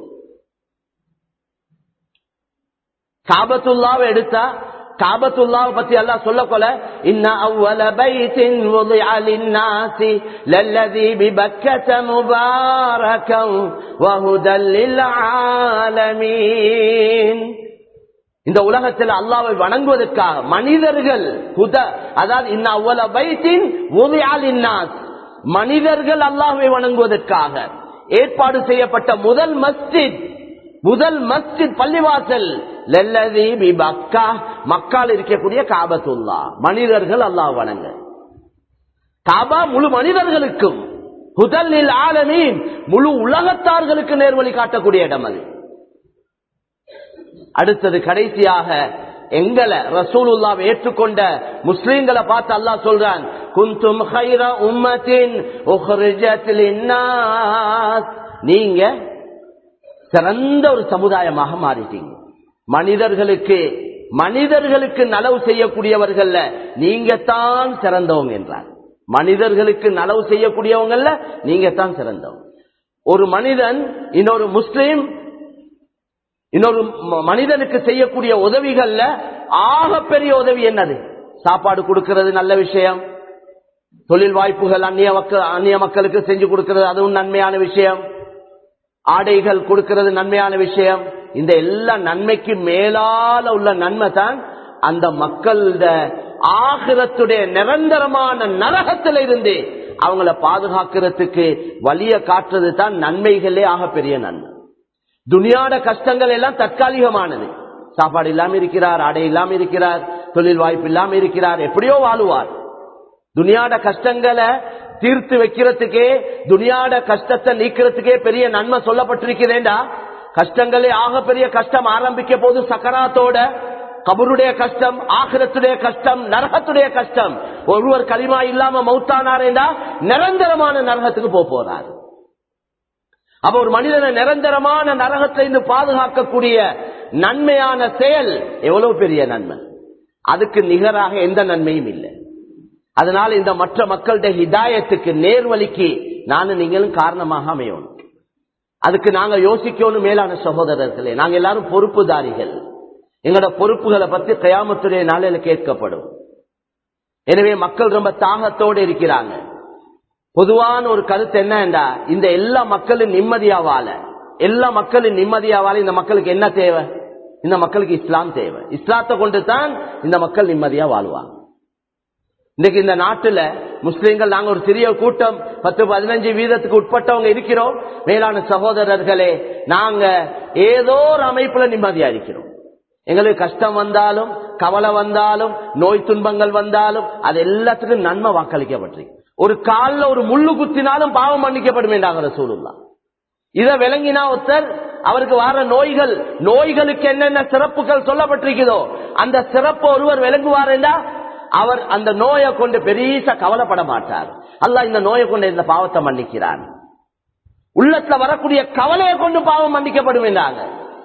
காபத்துல்லாவை எடுத்தா காபத்துல்லாவை பத்தி எல்லாம் சொல்ல போல இன்ன அவ்வள பைத்தின் وضع للناس للذي ببكة مباركا وهدى للعالمين இந்த உலகத்தில் அல்லாவை வணங்குவதற்காக மனிதர்கள் புத அதாவது இன்ன அவ்வள பைத்தின் وضع للناس மனிதர்கள் அல்லாஹ்வை வணங்குவதற்காக ஏற்பாடு செய்யப்பட்ட முதல் மஸ்ஜித் முதல் மஸ்ஜித் பள்ளிவாசல் லல்லதி பி பக்கா மக்கால் இருக்கக்கூடிய காபத்துல்லா மனிதர்கள் அல்லாஹ் வணங்க காபா முழு மனிதர்களுக்கும் முதலில் ஆலமீன் முழு உலகத்தார்களுக்கு நேர்வழி காட்டக்கூடிய இடம் அது அடுத்தது கடைசியாக எங்களை ரசூலுல்லாவை ஏற்றுக்கொண்ட முஸ்லீம்களை பார்த்து அல்லாஹ் சொல்றான் குந்தும் ஹைர உம்மத்தின் உஹ்ரிஜத் லின்னாஸ். நீங்க சிறந்த ஒரு சமுதாயமாக மாறிட்டீங்க மனிதர்களுக்கு மனிதர்களுக்கு நலவு செய்யக்கூடியவர்கள்ல நீங்க தான் சிறந்தவங்க என்றார் மனிதர்களுக்கு நலவு செய்யக்கூடியவங்கல்ல நீங்க தான் சிறந்தவங்க ஒரு மனிதன் இன்னொரு முஸ்லீம் இன்னொரு ம- மனிதனுக்கு செய்யக்கூடிய உதவிகள்ல ஆகப்பெரிய உதவி என்னது சாப்பாடு கொடுக்கிறது நல்ல விஷயம் தொழில் வாய்ப்புகள் அந்நிய மக்கள் அந்நிய மக்களுக்கு செஞ்சு கொடுக்கிறது அதுவும் நன்மையான விஷயம் ஆடைகள் கொடுக்கிறது நன்மையான விஷயம் இந்த எல்லா நன்மைக்கு மேலால உள்ள நன்மை தான் அந்த மக்களோட ஆகிரத்துடைய நிரந்தரமான நரகத்தில இருந்து அவங்கள பாதுகாக்கிறதுக்கு வழிய காட்டுறது தான் நன்மைகளே ஆக பெரிய நன்மை துனியாட கஷ்டங்கள் எல்லாம் தற்காலிகமானது சாப்பாடு இல்லாம இருக்கிறார் ஆடை இல்லாம இருக்கிறார் தொழில் வாய்ப்பு இல்லாம இருக்கிறார் எப்படியோ வாழுவார் துனியாட கஷ்டங்களை தீர்த்து வைக்கிறதுக்கே துனியாட கஷ்டத்தை நீக்கிறதுக்கே பெரிய நன்மை சொல்லப்பட்டிருக்கிறேன்டா கஷ்டங்களே ஆக பெரிய கஷ்டம் ஆரம்பிக்க போது சக்கராத்தோட கபருடைய கஷ்டம் ஆகிரத்துடைய கஷ்டம் நரகத்துடைய கஷ்டம் ஒருவர் களிமா இல்லாம மௌத்தானாரேண்டா நிரந்தரமான நரகத்துக்கு போக போறார் அப்ப ஒரு மனிதனை நிரந்தரமான நரகத்திலிருந்து பாதுகாக்கக்கூடிய நன்மையான செயல் எவ்வளவு பெரிய நன்மை அதுக்கு நிகராக எந்த நன்மையும் இல்லை அதனால இந்த மற்ற மக்களுடைய ஹிதாயத்துக்கு நேர்வழிக்கு நானும் நீங்களும் காரணமாக அமையணும் அதுக்கு நாங்க யோசிக்கணும் மேலான சகோதரர்களே நாங்க எல்லாரும் பொறுப்புதாரிகள் எங்களோட பொறுப்புகளை பத்தி கயாமத்துடைய நாளில கேட்கப்படும் எனவே மக்கள் ரொம்ப தாகத்தோடு இருக்கிறாங்க பொதுவான ஒரு கருத்து என்னண்டா இந்த எல்லா மக்களும் நிம்மதியா வாழ எல்லா மக்களும் நிம்மதியா வாழ இந்த மக்களுக்கு என்ன தேவை இந்த மக்களுக்கு இஸ்லாம் தேவை இஸ்லாத்தை கொண்டு தான் இந்த மக்கள் நிம்மதியா வாழ்வாங்க இன்னைக்கு இந்த நாட்டுல முஸ்லீம்கள் நாங்க ஒரு சிறிய கூட்டம் பத்து பதினஞ்சு வீதத்துக்கு உட்பட்டவங்க இருக்கிறோம் மேலான சகோதரர்களே நாங்க ஏதோ ஒரு அமைப்புல நிம்மதியா இருக்கிறோம் எங்களுக்கு கஷ்டம் வந்தாலும் கவலை வந்தாலும் நோய் துன்பங்கள் வந்தாலும் அது எல்லாத்துக்கும் நன்மை வாக்களிக்கப்பட்டிருக்கு ஒரு காலில் ஒரு முள்ளு குத்தினாலும் பாவம் மன்னிக்கப்படும் என்றாங்க சூழ்நிலை இதை விளங்கினா ஒருத்தர் அவருக்கு வர நோய்கள் நோய்களுக்கு என்னென்ன சிறப்புகள் சொல்லப்பட்டிருக்குதோ அந்த சிறப்பு ஒருவர் விளங்குவார் அவர் அந்த நோயை கொண்டு பெரிய கவலைப்பட மாட்டார் அல்லாஹ் இந்த நோயை கொண்டு இந்த பாவத்தை மன்னிக்கிறான் உள்ளத்துல வரக்கூடிய கவலையை கொண்டு பாவம் மன்னிக்கப்படும் என்றாங்க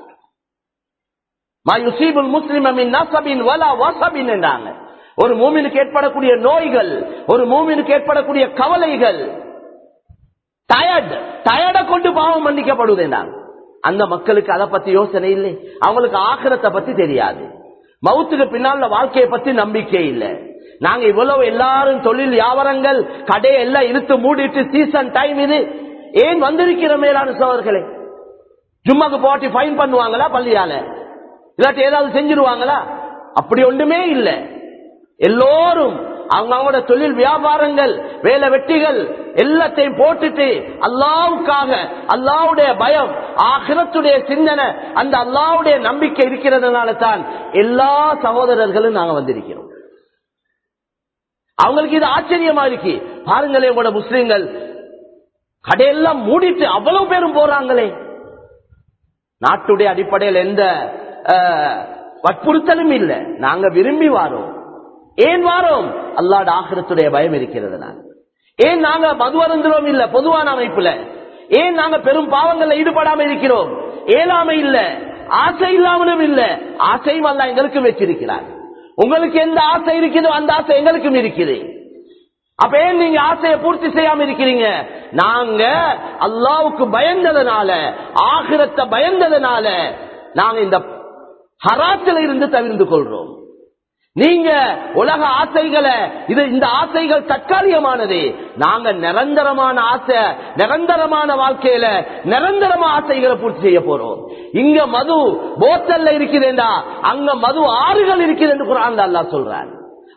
மா யுசீபுல் முஸ்லிமின் நசபின் வலா வசபின் என்றாங்க ஒரு மூமினுக்கு ஏற்படக்கூடிய நோய்கள் ஒரு மூமினுக்கு ஏற்படக்கூடிய கவலைகள் டயர்ட் டயர்ட கொண்டு பாவம் மன்னிக்கப்படுவது என்றாங்க அந்த மக்களுக்கு அதை பத்தி யோசனை இல்லை அவங்களுக்கு ஆக்கிரத்தை பத்தி தெரியாது மவுத்துக்கு பின்னால வாழ்க்கையை பத்தி நம்பிக்கை இல்லை நாங்க இவ்வளவு எல்லாரும் தொழில் வியாபாரங்கள் கடையை எல்லாம் இழுத்து மூடிட்டு சீசன் டைம் இது ஏன் வந்திருக்கிற மேலான சோழர்களே ஜும்மாக்கு போட்டி ஃபைன் பண்ணுவாங்களா பள்ளியால இல்லாட்டி ஏதாவது செஞ்சிருவாங்களா அப்படி ஒன்றுமே இல்லை எல்லோரும் அவங்க அவங்களோட தொழில் வியாபாரங்கள் வேலை வெட்டிகள் எல்லாத்தையும் போட்டுட்டு அல்லாவுக்காக அல்லாவுடைய பயம் ஆகிரத்துடைய சிந்தனை அந்த அல்லாவுடைய நம்பிக்கை இருக்கிறதுனால தான் எல்லா சகோதரர்களும் நாங்க வந்திருக்கிறோம் அவங்களுக்கு இது ஆச்சரியமா இருக்கு பாருங்களே உங்களோட முஸ்லீம்கள் கடையெல்லாம் மூடிட்டு அவ்வளவு பேரும் போறாங்களே நாட்டுடைய அடிப்படையில் எந்த வற்புறுத்தலும் இல்லை நாங்க விரும்பி வாரோம் ஏன் வாரோம் அல்லாட ஆகிரத்துடைய பயம் இருக்கிறது ஏன் நாங்க மது அருந்துறோம் இல்ல பொதுவான அமைப்புல ஏன் நாங்க பெரும் பாவங்கள்ல ஈடுபடாம இருக்கிறோம் ஏழாமை இல்ல ஆசை இல்லாமலும் இல்ல ஆசையும் அல்ல எங்களுக்கும் வச்சிருக்கிறார் உங்களுக்கு எந்த ஆசை இருக்குதோ அந்த ஆசை எங்களுக்கும் இருக்குது அப்ப ஏன் நீங்க ஆசையை பூர்த்தி செய்யாம இருக்கிறீங்க நாங்க அல்லாவுக்கு பயந்ததுனால ஆகிரத்தை பயந்ததுனால நாங்க இந்த ஹராத்தில் இருந்து தவிர்ந்து கொள்றோம் நீங்க உலக ஆசைகளை இது இந்த ஆசைகள் தற்காலிகமானது நாங்க நிரந்தரமான ஆசை நிரந்தரமான வாழ்க்கையில நிரந்தரமா ஆசைகளை பூர்த்தி செய்ய போறோம் இங்க மது போத்தல்ல இருக்குதுண்டா அங்க மது ஆறுகள் இருக்குது என்று குரான் அல்லா சொல்றான்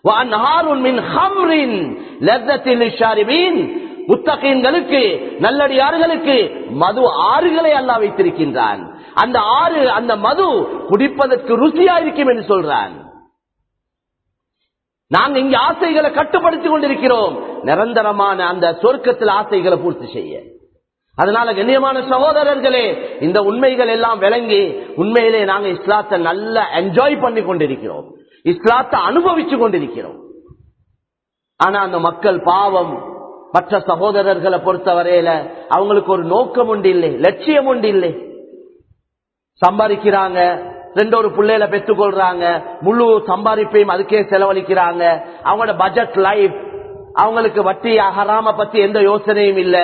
முத்தகீன்களுக்கு நல்லடியார்களுக்கு மது ஆறுகளை அல்லா வைத்திருக்கின்றான் அந்த ஆறு அந்த மது குடிப்பதற்கு ருசியா இருக்கும் என்று சொல்றான் நாங்க இங்க ஆசைகளை கட்டுப்படுத்திக் கொண்டிருக்கிறோம் நிரந்தரமான அந்த சொர்க்கத்தில் ஆசைகளை பூர்த்தி செய்ய அதனால கண்ணியமான சகோதரர்களே இந்த உண்மைகள் எல்லாம் விளங்கி உண்மையிலே நாங்க இஸ்லாத்தை நல்லா என்ஜாய் பண்ணி கொண்டிருக்கிறோம் இஸ்லாத்தை அனுபவிச்சு கொண்டிருக்கிறோம் ஆனா அந்த மக்கள் பாவம் மற்ற சகோதரர்களை பொறுத்தவரையில அவங்களுக்கு ஒரு நோக்கம் உண்டு இல்லை லட்சியம் உண்டு இல்லை சம்பாதிக்கிறாங்க ரெண்டு ஒரு பிள்ளைகளை பெற்றுக்கொள்றாங்க முழு சம்பாதிப்பையும் அதுக்கே செலவழிக்கிறாங்க அவங்களோட பட்ஜெட் லைஃப் அவங்களுக்கு வட்டி ஹராம பத்தி எந்த யோசனையும் இல்ல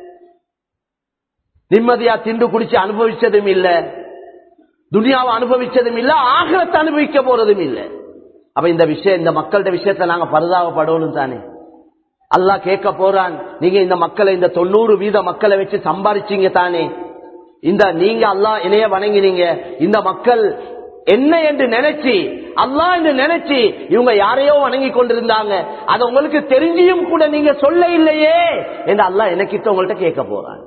நிம்மதியா திண்டு குடிச்சு அனுபவிச்சதும் இல்ல துனியாவை அனுபவிச்சதும் இல்ல ஆகிரத்தை அனுபவிக்க போறதும் இல்ல அப்ப இந்த விஷயம் இந்த மக்கள்கிட்ட விஷயத்த நாங்க பரிதாபப்படணும் தானே அல்லாஹ் கேட்க போறான் நீங்க இந்த மக்களை இந்த தொண்ணூறு வீத மக்களை வச்சு சம்பாதிச்சீங்க தானே இந்த நீங்க அல்லாஹ் இணைய வணங்கினீங்க இந்த மக்கள் என்ன என்று நினைச்சு அல்லாஹ் என்று நினைச்சு இவங்க யாரையோ வணங்கி கொண்டிருந்தாங்க அது உங்களுக்கு தெரிஞ்சியும் கூட நீங்க சொல்ல இல்லையே என்று அல்லாஹ் எனக்கிட்ட உங்கள்ட்ட கேட்க போறான்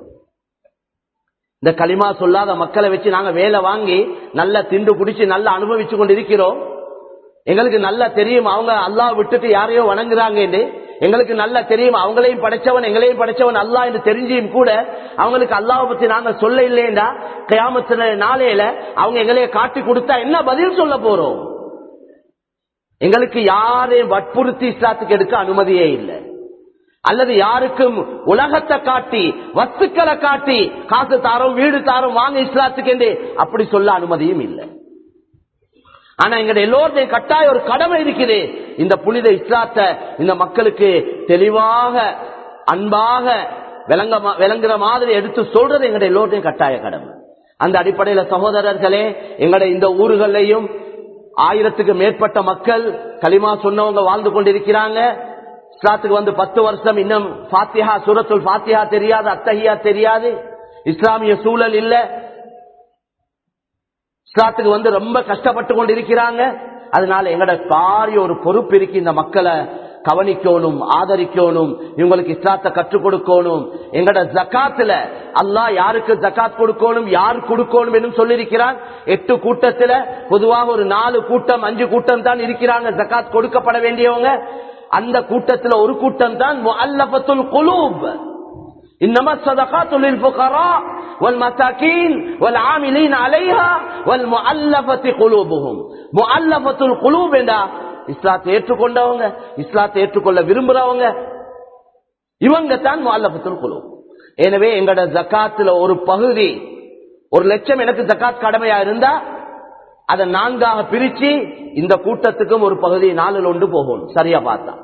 இந்த களிமா சொல்லாத மக்களை வச்சு நாங்க வேலை வாங்கி நல்லா திண்டு குடிச்சு நல்லா அனுபவிச்சு கொண்டு இருக்கிறோம் எங்களுக்கு நல்லா தெரியும் அவங்க அல்லாஹ் விட்டுட்டு யாரையோ வணங்குறாங்க என்று எங்களுக்கு நல்லா தெரியும் அவங்களையும் படைச்சவன் எங்களையும் படைச்சவன் அல்லாஹ் என்று தெரிஞ்சியும் கூட அவங்களுக்கு அல்லாஹ் பத்தி நாங்க சொல்ல இல்லையேண்டா கயாமத்துல நாளையில அவங்க எங்களைய காட்டி கொடுத்தா என்ன பதில் சொல்ல போறோம் எங்களுக்கு யாரையும் வற்புறுத்தி இஸ்லாத்துக்கு எடுக்க அனுமதியே இல்லை அல்லது யாருக்கும் உலகத்தை காட்டி வஸ்துக்களை காட்டி காசு தாரோம் வீடு தாரோம் வாங்க இஸ்லாத்துக்கு என்று அப்படி சொல்ல அனுமதியும் இல்லை ஆனா எங்க எல்லோருடைய கட்டாய ஒரு கடமை இருக்குது இந்த புனித இஸ்லாத்தை இந்த மக்களுக்கு தெளிவாக அன்பாக விளங்க விளங்குற மாதிரி எடுத்து சொல்றது எங்களுடைய எல்லோருடைய கட்டாய கடமை அந்த அடிப்படையில சகோதரர்களே எங்களுடைய இந்த ஊர்களையும் ஆயிரத்துக்கு மேற்பட்ட மக்கள் களிமா சொன்னவங்க வாழ்ந்து கொண்டிருக்கிறாங்க இஸ்லாத்துக்கு வந்து பத்து வருஷம் இன்னும் பாத்தியா சூரத்துல் பாத்தியா தெரியாது அத்தகையா தெரியாது இஸ்லாமிய சூழல் இல்ல இஸ்லாத்துக்கு வந்து ரொம்ப கஷ்டப்பட்டு கொண்டு இருக்கிறாங்க அதனால எங்கட பாரிய ஒரு பொறுப்பு இருக்கு இந்த மக்களை கவனிக்கணும் ஆதரிக்கணும் இவங்களுக்கு இஸ்லாத்தை கற்றுக் கொடுக்கணும் எங்கட ஜக்காத்துல அல்லாஹ் யாருக்கு ஜக்காத் கொடுக்கணும் யார் கொடுக்கணும் என்று சொல்லியிருக்கிறார் எட்டு கூட்டத்துல பொதுவாக ஒரு நாலு கூட்டம் அஞ்சு கூட்டம் தான் இருக்கிறாங்க ஜக்காத் கொடுக்கப்பட வேண்டியவங்க அந்த கூட்டத்துல ஒரு கூட்டம் தான் முஅல்லஃபத்துல் குலூப் إنما الصدقات للفقراء والمساكين والعاملين عليها والمؤلفة قلوبهم مؤلفة القلوب என்றா இஸ்லாத்தை ஏற்றுக்கொண்டவங்க இஸ்லாத்தை ஏற்றுக்கொள்ள விரும்புறவங்க இவங்க தான் முஅல்லஃபத்துல் குலூப் எனவே எங்கட ஜக்காத்துல ஒரு பகுதி ஒரு லட்சம் எனக்கு ஜக்காத் கடமையா இருந்தா அதை நான்காக பிரிச்சு இந்த கூட்டத்துக்கும் ஒரு பகுதி நாலில் ஒன்று போகணும் சரியா பார்த்தா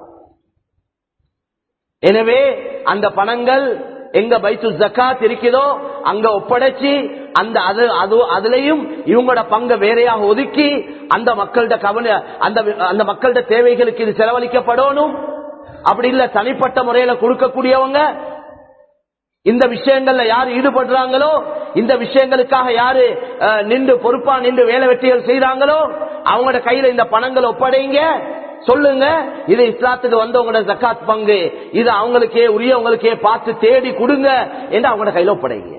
எனவே அந்த பணங்கள் எங்க பைத்து ஜக்காத் இருக்குதோ அங்க ஒப்படைச்சு அந்த அது அது அதுலயும் இவங்களோட பங்க வேறையாக ஒதுக்கி அந்த மக்கள்கிட்ட கவன அந்த அந்த மக்கள்கிட்ட தேவைகளுக்கு இது செலவழிக்கப்படணும் அப்படி இல்ல தனிப்பட்ட முறையில கொடுக்கக்கூடியவங்க இந்த விஷயங்கள்ல யார் ஈடுபடுறாங்களோ இந்த விஷயங்களுக்காக யாரு அஹ், நின்று பொறுப்பா நின்று வேலை வெட்டிகள் செய்யறாங்களோ அவங்களோட கையில இந்த பணங்களை ஒப்படைங்க சொல்லுங்க இது இஸ்லாத்துக்கு வந்தவங்களோட ஜக்காத் பங்கு இது அவங்களுக்கே உரியவங்களுக்கே பார்த்து தேடி கொடுங்க என்று அவங்களோட கையில ஒப்படைங்க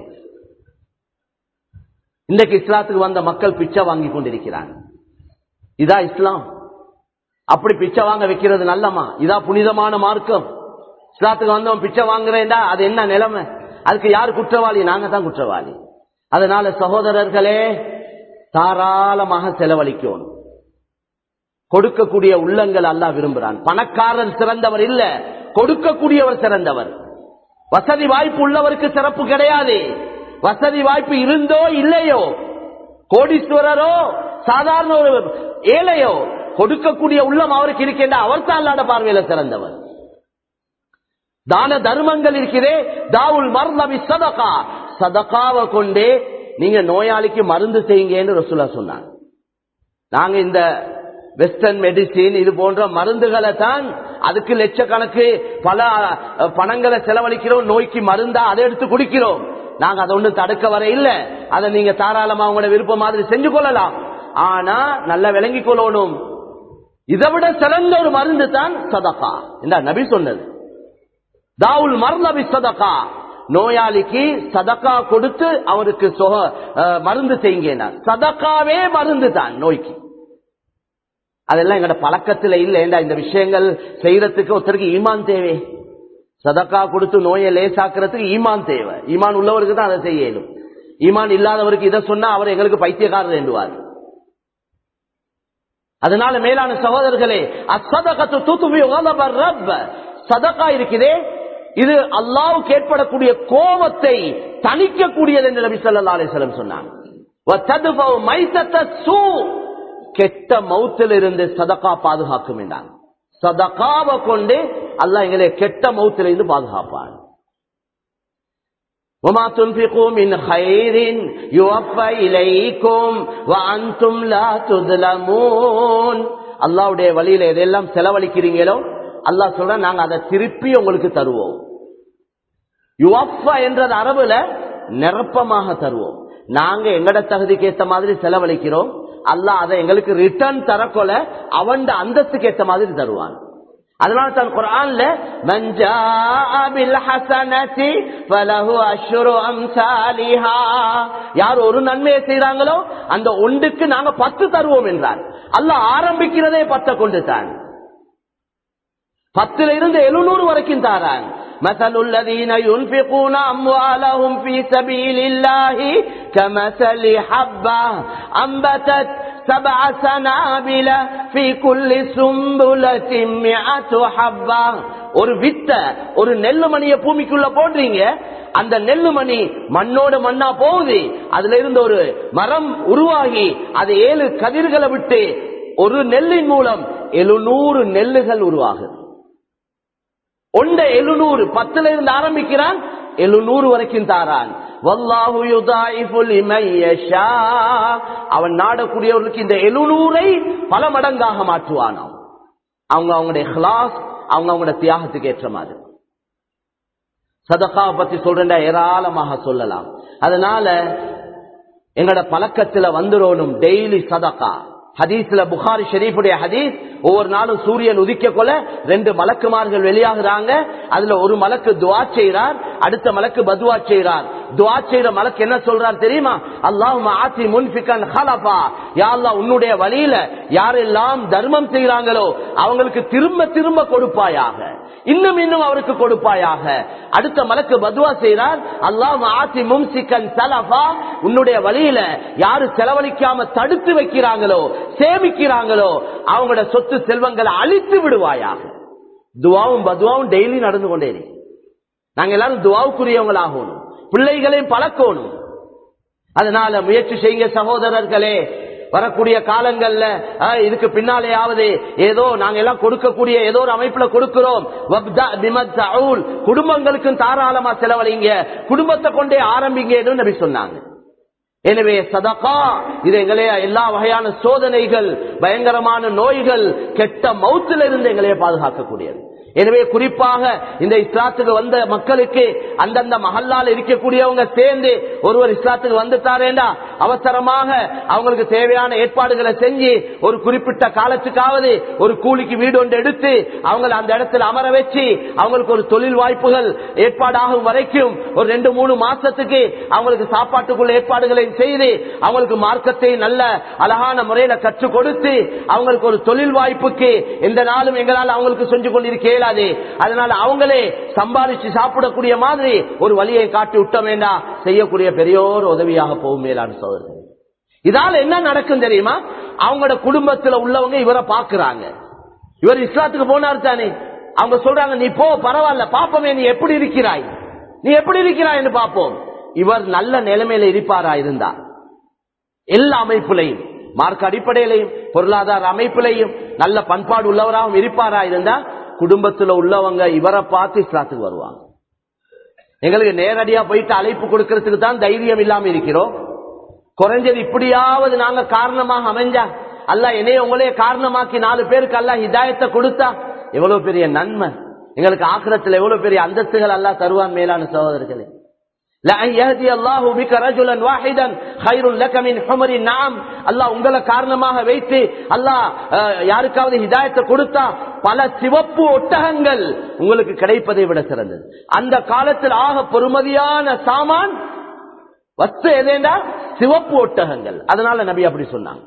இன்றைக்கு இஸ்லாத்துக்கு வந்த மக்கள் பிச்சை வாங்கி கொண்டிருக்கிறாங்க இதா இஸ்லாம் அப்படி பிச்சை வாங்க வைக்கிறது நல்லமா இதா புனிதமான மார்க்கம் இஸ்லாத்துக்கு வந்தவன் பிச்சை வாங்குறேன்டா அது என்ன நிலைமை அதுக்கு யார் குற்றவாளி நாங்க தான் குற்றவாளி அதனால சகோதரர்களே தாராளமாக செலவழிக்கணும் கொடுக்கக்கூடிய உள்ளங்கள் அல்லாஹ் விரும்புறான் பணக்காரர் சிறந்தவர் இல்ல கொடுக்கக்கூடியவர் சிறந்தவர் வசதி வாய்ப்பு உள்ளவருக்கு சிறப்பு கிடையாது வசதி வாய்ப்பு இருந்தோ இல்லையோ கோடீஸ்வரரோ சாதாரண ஒரு ஏழையோ கொடுக்கக்கூடிய உள்ளம் அவருக்கு இருக்கின்ற அவர் தான் அல்லாத பார்வையில சிறந்தவர் தான தர்மங்கள் இருக்கிறே தாவுல் மர்லபி சதகா சதகாவை கொண்டே நீங்க நோயாளிக்கு மருந்து செய்யுங்கன்னு ரசூலா சொன்னாங்க நாங்க இந்த வெஸ்டர்ன் மெடிசின் இது போன்ற மருந்துகளை தான் அதுக்கு லட்சக்கணக்கு பல அஹ், பணங்களை செலவழிக்கிறோம் நோய்க்கு மருந்தா அதை எடுத்து குடிக்கிறோம் நாங்க அதை ஒண்ணு தடுக்க வர இல்ல அதை நீங்க தாராளமா உங்களோட விருப்பம் மாதிரி செஞ்சு கொள்ளலாம் ஆனா நல்லா விளங்கிக் கொள்ளணும் இதை விட சிறந்த ஒரு மருந்து தான் சதகா இந்த நபி சொன்னது தாவுல் மர்லபி சதகா நோயாளிக்கு சதக்கா கொடுத்து அவருக்கு சுக- அஹ், மருந்து செய்யுங்க சதக்காவே மருந்து தான் நோய்க்கு அதெல்லாம் எங்கட பழக்கத்துல இல்ல ஏண்டா இந்த விஷயங்கள் செய்யறதுக்கு ஒருத்தருக்கு ஈமான் தேவை சதக்கா கொடுத்து நோயை லேசாக்குறதுக்கு ஈமான் தேவை ஈமான் உள்ளவருக்கு தான் அதை செய்ய இயலும் ஈமான் இல்லாதவருக்கு இதை சொன்னா அவர் எங்களுக்கு பைத்தியக்காரர் என்றுவார் அதனால மேலான சகோதரர்களே அசதகத்து தூத்துவி ரப் சதக்கா இருக்குதே இது அல்லாவுக்கு ஏற்படக்கூடிய கோபத்தை தணிக்கக்கூடியது என்று நபி ஸல்லல்லாஹு அலைஹி வஸல்லம் சொன்னாங்க வத்ததுஃபு மைத்தத்த சூ கெட்ட மௌத்தில் இருந்து சதக்கா பாதுகாக்கும் என்றாங்க சதகாவை கொண்டு அல்லாஹ் எங்களை கெட்ட மௌத்திலிருந்து பாதுகாப்பான் وما تنفقوا من خير يوفى إليكم وأنتم لا تظلمون அல்லாவுடைய வழியில எதெல்லாம் செலவழிக்கிறீங்களோ அல்லாஹ் சொல்ற நாங்க அதை திருப்பி உங்களுக்கு தருவோம் யுவஃபா என்றது அரபுல நிரப்பமாக தருவோம் நாங்க எங்கட தகுதிக்கு ஏத்த மாதிரி செலவழிக்கிறோம் அல்லாஹ் அதை எங்களுக்கு ரிட்டர்ன் தரக்கொல அவன் அந்தஸ்துக்கு ஏத்த மாதிரி தருவான் அதனால தான் குரான்ல மஞ்சா பில் ஹசனதி ஃபலஹு அஷ்ரு அம்சாலிஹா யார் ஒரு நன்மையை செய்றாங்களோ அந்த ஒன்றுக்கு நாங்க பத்து தருவோம் என்றார் அல்லாஹ் ஆரம்பிக்கிறதே பத்தை கொண்டு தான் பத்துல இருந்து எழுநூறு வரைக்கும் தாரான் مثل الذين ينفقون أموالهم في سبيل الله كمثل حبة أنبتت سبع سنابل في كل سنبلة مئة حبة ஒரு வித்த ஒரு நெல்லு மணிய பூமிக்குள்ள போடுறீங்க அந்த நெல்லு மணி மண்ணோட மண்ணா போகுது அதுல இருந்து ஒரு மரம் உருவாகி அது ஏழு கதிர்களை விட்டு ஒரு நெல்லின் மூலம் எழுநூறு நெல்லுகள் உருவாகுது ஒண்ட எழுநூறு பத்துல இருந்து ஆரம்பிக்கிறான் எழுநூறு வரைக்கும் தாரான் வல்லாஹு யுதாயிஃபு லிமன் யஷா. அவன் நாடக்கூடியவர்களுக்கு இந்த எழுநூறை பல மடங்காக மாற்றுவானாம் அவங்க அவங்களுடைய கிளாஸ் அவங்க அவங்களோட தியாகத்துக்கு ஏற்ற மாதிரி சதகா பத்தி சொல்றேன் ஏராளமாக சொல்லலாம் அதனால எங்களோட பழக்கத்துல வந்துடணும் டெய்லி சதகா ஹதீஸ்ல புகாரி ஷெரீஃபுடைய ஹதீஸ் ஒவ்வொரு நாளும் சூரியன் உதிக்க கொள்ள ரெண்டு மலக்குமார்கள் வெளியாகிறாங்க அதுல ஒரு மலக்கு துவா செய்கிறார் அடுத்த மலக்கு பதுவா செய்கிறார் துவா செய்யற மலக்கு என்ன சொல்றார் தெரியுமா அல்லாஹ் ஆத்தி முன்பிகன் ஹலபா யா அல்லாஹ் உன்னுடைய வழியில யாரெல்லாம் தர்மம் செய்யறாங்களோ அவங்களுக்கு திரும்ப திரும்ப கொடுப்பாயாக இன்னும் இன்னும் அவருக்கு கொடுப்பாயாக அடுத்த மலக்கு பதுவா செய்கிறார் அல்லாஹ் ஆத்தி மும்சிக்கன் சலபா உன்னுடைய வழியில யாரு செலவழிக்காம தடுத்து வைக்கிறாங்களோ சேமிக்கிறாங்களோ அவங்களோட சொத்து செல்வங்களை அழித்து விடுவாயாக துவாவும் பதுவாவும் டெய்லி நடந்து கொண்டே இருக்கு. நாங்க எல்லாரும் துவாவுக்குரியவங்களாகணும் பிள்ளைகளையும் பழக்கணும் அதனால முயற்சி செய்யுங்க சகோதரர்களே வரக்கூடிய காலங்கள்ல அஹ், இதுக்கு பின்னாலேயாவது ஏதோ நாங்க எல்லாம் கொடுக்கக்கூடிய ஏதோ ஒரு அமைப்புல கொடுக்கிறோம் வப்தா பிமத் தஊல். குடும்பங்களுக்கும் தாராளமா செலவழிங்க குடும்பத்தை கொண்டே ஆரம்பிங்க நபி சொன்னாங்க எனவே சதகா இது எங்களே எல்லா வகையான சோதனைகள் பயங்கரமான நோய்கள் கெட்ட மௌத்திலிருந்து எங்களையே பாதுகாக்கக்கூடியது எனவே குறிப்பாக இந்த இஸ்லாத்துக்கு வந்த மக்களுக்கு அந்தந்த மஹல்லால் இருக்கக்கூடியவங்க சேர்ந்து ஒருவர் இஸ்லாத்துக்கு வந்துட்டாரேண்டா அவசரமாக அவங்களுக்கு தேவையான ஏற்பாடுகளை செஞ்சு ஒரு குறிப்பிட்ட காலத்துக்காவது ஒரு கூலிக்கு வீடு ஒன்று எடுத்து அவங்களை அந்த இடத்துல அமர வச்சு அவங்களுக்கு ஒரு தொழில் வாய்ப்புகள் ஏற்பாடாகும் வரைக்கும் ஒரு ரெண்டு மூணு மாசத்துக்கு அவங்களுக்கு சாப்பாட்டுக்குள்ள ஏற்பாடுகளை செய்து அவங்களுக்கு மார்க்கத்தை நல்ல அழகான முறையில கற்றுக் கொடுத்து அவங்களுக்கு ஒரு தொழில் வாய்ப்புக்கு எந்த நாளும் எங்களால் அவங்களுக்கு செஞ்சு கொண்டிருக்க இயலாது அதனால அவங்களே சம்பாதிச்சு சாப்பிடக்கூடிய மாதிரி ஒரு வழியை காட்டி விட்ட வேண்டாம் செய்யக்கூடிய பெரியோர் உதவியாக போகும் மேலான சோதரர்கள் இதால என்ன நடக்கும் தெரியுமா அவங்களோட குடும்பத்துல உள்ளவங்க இவரை பாக்குறாங்க இவர் இஸ்லாத்துக்கு போனார் தானே அவங்க சொல்றாங்க நீ போ பரவாயில்ல பாப்போமே நீ எப்படி இருக்கிறாய் நீ எப்படி இருக்கிறாய் என்று பார்ப்போம் இவர் நல்ல நிலைமையில இருப்பாரா இருந்தா எல்லா அமைப்புலையும் மார்க் அடிப்படையிலையும் பொருளாதார அமைப்பிலையும் நல்ல பண்பாடு உள்ளவராகவும் இருப்பாரா இருந்தா குடும்பத்துல உள்ளவங்க இவரை பார்த்து இஸ்லாத்துக்கு வருவாங்க எங்களுக்கு நேரடியா போயிட்டு அழைப்பு கொடுக்கறதுக்கு தான் தைரியம் இல்லாம இருக்கிறோம் குறைஞ்சது இப்படியாவது நாங்க காரணமாக அமைஞ்சா அல்ல என்னைய உங்களே காரணமாக்கி நாலு பேருக்கு அல்ல ஹிதாயத்தை கொடுத்தா எவ்வளவு பெரிய நன்மை எங்களுக்கு ஆக்கிரத்துல எவ்வளவு பெரிய அந்தஸ்துகள் அல்லா தருவான் மேலான சகோதரர்களே لأن يهدي الله بك رجلا واحدا خير لك من حمر النعم அல்லாஹ் உங்களை காரணமாக வைத்து அல்லாஹ் அஹ், யாருக்காவது ஹிதாயத்தை கொடுத்தா பல சிவப்பு ஒட்டகங்கள் உங்களுக்கு கிடைப்பதை விட சிறந்தது அந்த காலத்தில் ஆக பொறுமதியான சாமான் வஸ்து எதேண்டா சிவப்பு ஒட்டகங்கள் அதனால நபி அப்படி சொன்னாங்க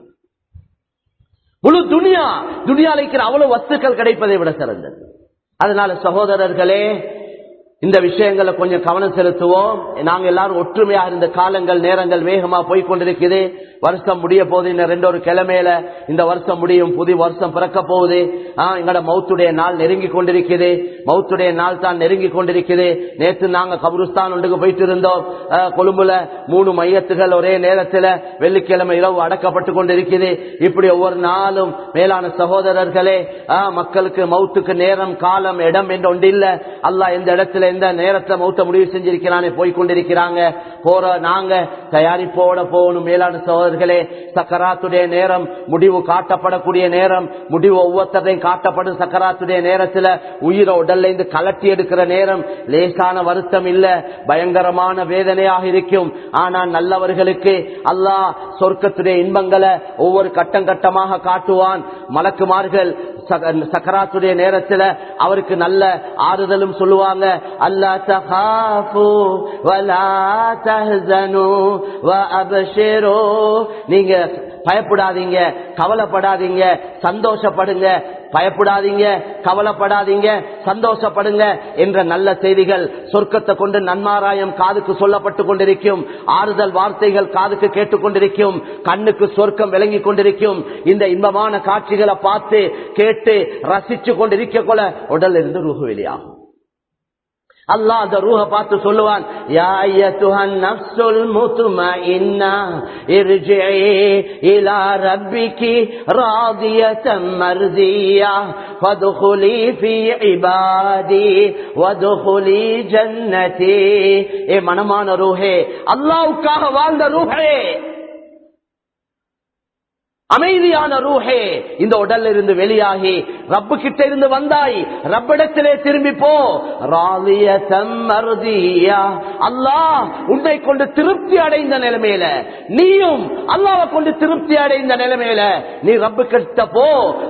முழு துனியா துனியால இருக்கிற அவ்வளவு வஸ்துக்கள் கிடைப்பதை விட சிறந்தது அதனால சகோதரர்களே இந்த விஷயங்களை கொஞ்சம் கவனம் செலுத்துவோம் நாங்க எல்லாரும் ஒற்றுமையாக இருந்த காலங்கள் நேரங்கள் வேகமா போய் கொண்டிருக்குது வருஷம் முடிய போகுது இன்னும் ரெண்டு ஒரு கிழமையில இந்த வருஷம் முடியும் புதிய வருஷம் பிறக்க போகுது ஆஹ் எங்கட மௌத்துடைய நாள் நெருங்கி கொண்டிருக்குது மௌத்துடைய நாள் தான் நெருங்கி கொண்டிருக்குது நேற்று நாங்க கபருஸ்தான் ஒன்றுக்கு போயிட்டு இருந்தோம் ஆஹ் கொழும்புல மூணு மையத்துகள் ஒரே நேரத்துல வெள்ளிக்கிழமை இரவு அடக்கப்பட்டு கொண்டிருக்குது இப்படி ஒவ்வொரு நாளும் மேலான சகோதரர்களே ஆஹ் மக்களுக்கு மௌத்துக்கு நேரம் காலம் இடம் என்று ஒன்று இல்ல அல்லாஹ் எந்த இடத்துல எந்த நேரத்துல மௌத்த முடிவு செஞ்சிருக்கிறானே போய் கொண்டிருக்கிறாங்க போற நாங்க தயாரிப்போட போகணும் மேலான சகோதரர்களே சக்கராத்துடைய நேரம் முடிவு காட்டப்படக்கூடிய நேரம் முடிவு ஒவ்வொருத்தரையும் காட்டப்படும் சக்கராத்துடைய நேரத்துல உயிரை உடல்ல இருந்து கலட்டி எடுக்கிற நேரம் லேசான வருத்தம் இல்ல பயங்கரமான வேதனையாக இருக்கும் ஆனா நல்லவர்களுக்கு அல்லாஹ் சொர்க்கத்துடைய இன்பங்களை ஒவ்வொரு கட்டம் கட்டமாக காட்டுவான் மலக்குமார்கள் சக்கராத்துடைய நேரத்துல அவருக்கு நல்ல ஆறுதலும் சொல்லுவாங்க அல்லா தகாஃபு வலா தஹ்சனு வ அபஷிரு நீங்க பயப்படாதீங்க கவலைப்படாதீங்க சந்தோஷப்படுங்க பயப்படாதீங்க கவலைப்படாதீங்க சந்தோஷப்படுங்க என்ற நல்ல செய்திகள் சொர்க்கத்தை கொண்டு நன்மாராயம் காதுக்கு சொல்லப்பட்டு கொண்டிருக்கும் ஆறுதல் வார்த்தைகள் காதுக்கு கேட்டுக்கொண்டிருக்கும் கண்ணுக்கு சொர்க்கம் விளங்கி கொண்டிருக்கும் இந்த இன்பமான காட்சிகளை பார்த்து கேட்டு ரசிச்சு கொண்டிருக்க கொள்ள உடல் இருந்து ரூஹு வெளியாகும் அல்லாஹ் அந்த ரூஹ பார்த்து சொல்லுவான் யா அய்யத்துஹன் நஃப்ஸுல் முத்மஇன்னா இர்ஜிஇ இலா ரப்பிகி ராதியத்தம் மர்தியா ஃபதுகுலி ஃபீ இபாதி வதுகுலி ஜன்னதி ஏ மனமான ரூஹே அல்லாஹ்வுக்காக வாழ்ந்த ரூஹே அமைதியான ரூஹே இந்த உடல்ல இருந்து வெளியாகி ரப்பு கிட்ட இருந்து வந்தாய் ரப்பிடத்திலே திரும்பி போ அல்லாஹ் உன்னை கொண்டு திருப்தி அடைந்த நிலைமையில நீயும் அல்லாவை கொண்டு திருப்தி அடைந்த நிலைமையில நீ ரப்பு கிட்ட போ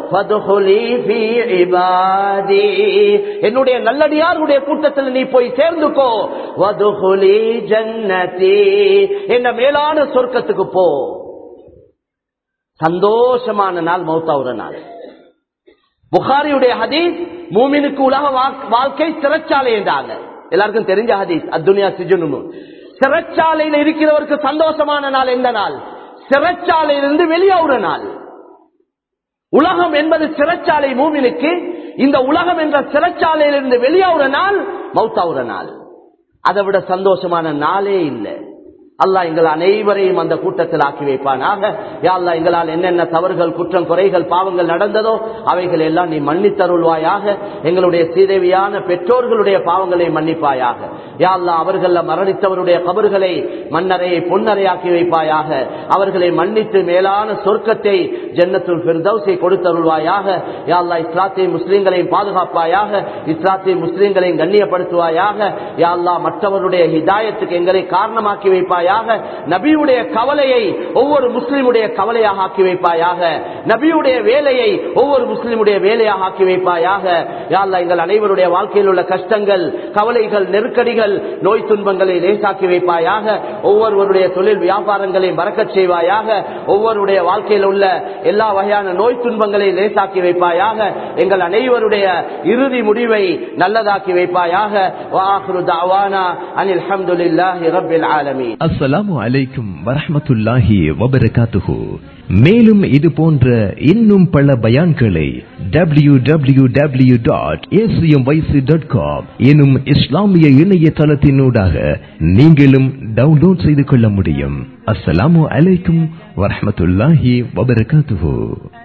என்னுடைய நல்லடியாருடைய கூட்டத்தில் நீ போய் சேர்ந்துக்கோ வதுகுலி ஜன்னதி என்ன மேலான சொர்க்கத்துக்கு போ சந்தோஷமான நாள் மௌத்தாவுற நாள் புகாரியுடைய ஹதீஸ் மூமினுக்கு உலக வாழ்க்கை சிறைச்சாலை என்றாங்க எல்லாருக்கும் தெரிஞ்ச ஹதீஸ் அத்துனியா சிஜுனு சிறைச்சாலையில் இருக்கிறவருக்கு சந்தோஷமான நாள் எந்த நாள் சிறைச்சாலையிலிருந்து வெளியாவுற நாள் உலகம் என்பது சிறைச்சாலை மூமினுக்கு இந்த உலகம் என்ற சிறைச்சாலையிலிருந்து வெளியாவுற நாள் மௌத்தாவுற நாள் அதை விட சந்தோஷமான நாளே இல்லை அல்லாஹ் எங்கள் அனைவரையும் அந்த கூட்டத்தில் ஆக்கி வைப்பானாக யாழ்லா எங்களால் என்னென்ன தவறுகள் குற்றம் குறைகள் பாவங்கள் நடந்ததோ அவைகள் எல்லாம் நீ மன்னித்தருள்வாயாக எங்களுடைய சீதேவியான பெற்றோர்களுடைய பாவங்களை மன்னிப்பாயாக யாழ்லா அவர்கள் மரணித்தவருடைய கபறுகளை மன்னரையை பொன்னரையாக்கி வைப்பாயாக அவர்களை மன்னித்து மேலான சொர்க்கத்தை ஜன்னத்துல் பிர்தௌசை கொடுத்தருள்வாயாக யாழ்லா இஸ்லாத்தை முஸ்லீம்களையும் பாதுகாப்பாயாக இஸ்லாத்தை முஸ்லீம்களையும் கண்ணியப்படுத்துவாயாக யாழ்லா மற்றவருடைய ஹிதாயத்துக்கு எங்களை காரணமாக்கி வைப்பாயாக நபியுடைய கவலையை ஒவ்வொரு முஸ்லிமுடைய கவலையாக ஆக்கி வைப்பாயாக நபியுடைய வேலையை ஒவ்வொரு முஸ்லிமுடைய வேலையாக ஆக்கி வைப்பாயாக யாழ்லா எங்கள் அனைவருடைய வாழ்க்கையில் உள்ள கஷ்டங்கள் கவலைகள் நெருக்கடிகள் நோய் துன்பங்களை லேசாக்கி வைப்பாயாக ஒவ்வொருவருடைய தொழில் வியாபாரங்களையும் மறக்கச் செய்வாயாக ஒவ்வொருடைய வாழ்க்கையில் உள்ள எல்லா வகையான நோய் துன்பங்களை லேசாக்கி வைப்பாயாக எங்கள் அனைவருடைய இறுதி முடிவை நல்லதாக்கி வைப்பாயாக வாஹ்ரு தாவானா அனில் அல்ஹம்துலில்லாஹி ரப்பில் ஆலமீன் அஸ்ஸலாமு அலைக்கும் வரஹ்மத்துல்லாஹி வபரகாத்துஹு மேலும் இது போன்ற இன்னும் பல பயான்களை W W W dot dot com எனும் இஸ்லாமிய இணையதளத்தினூடாக நீங்களும் டவுன்லோட் செய்து கொள்ள முடியும் அஸ்ஸலாமு அலைக்கும் வரஹ்மத்துல்லாஹி வபரகாத்துஹு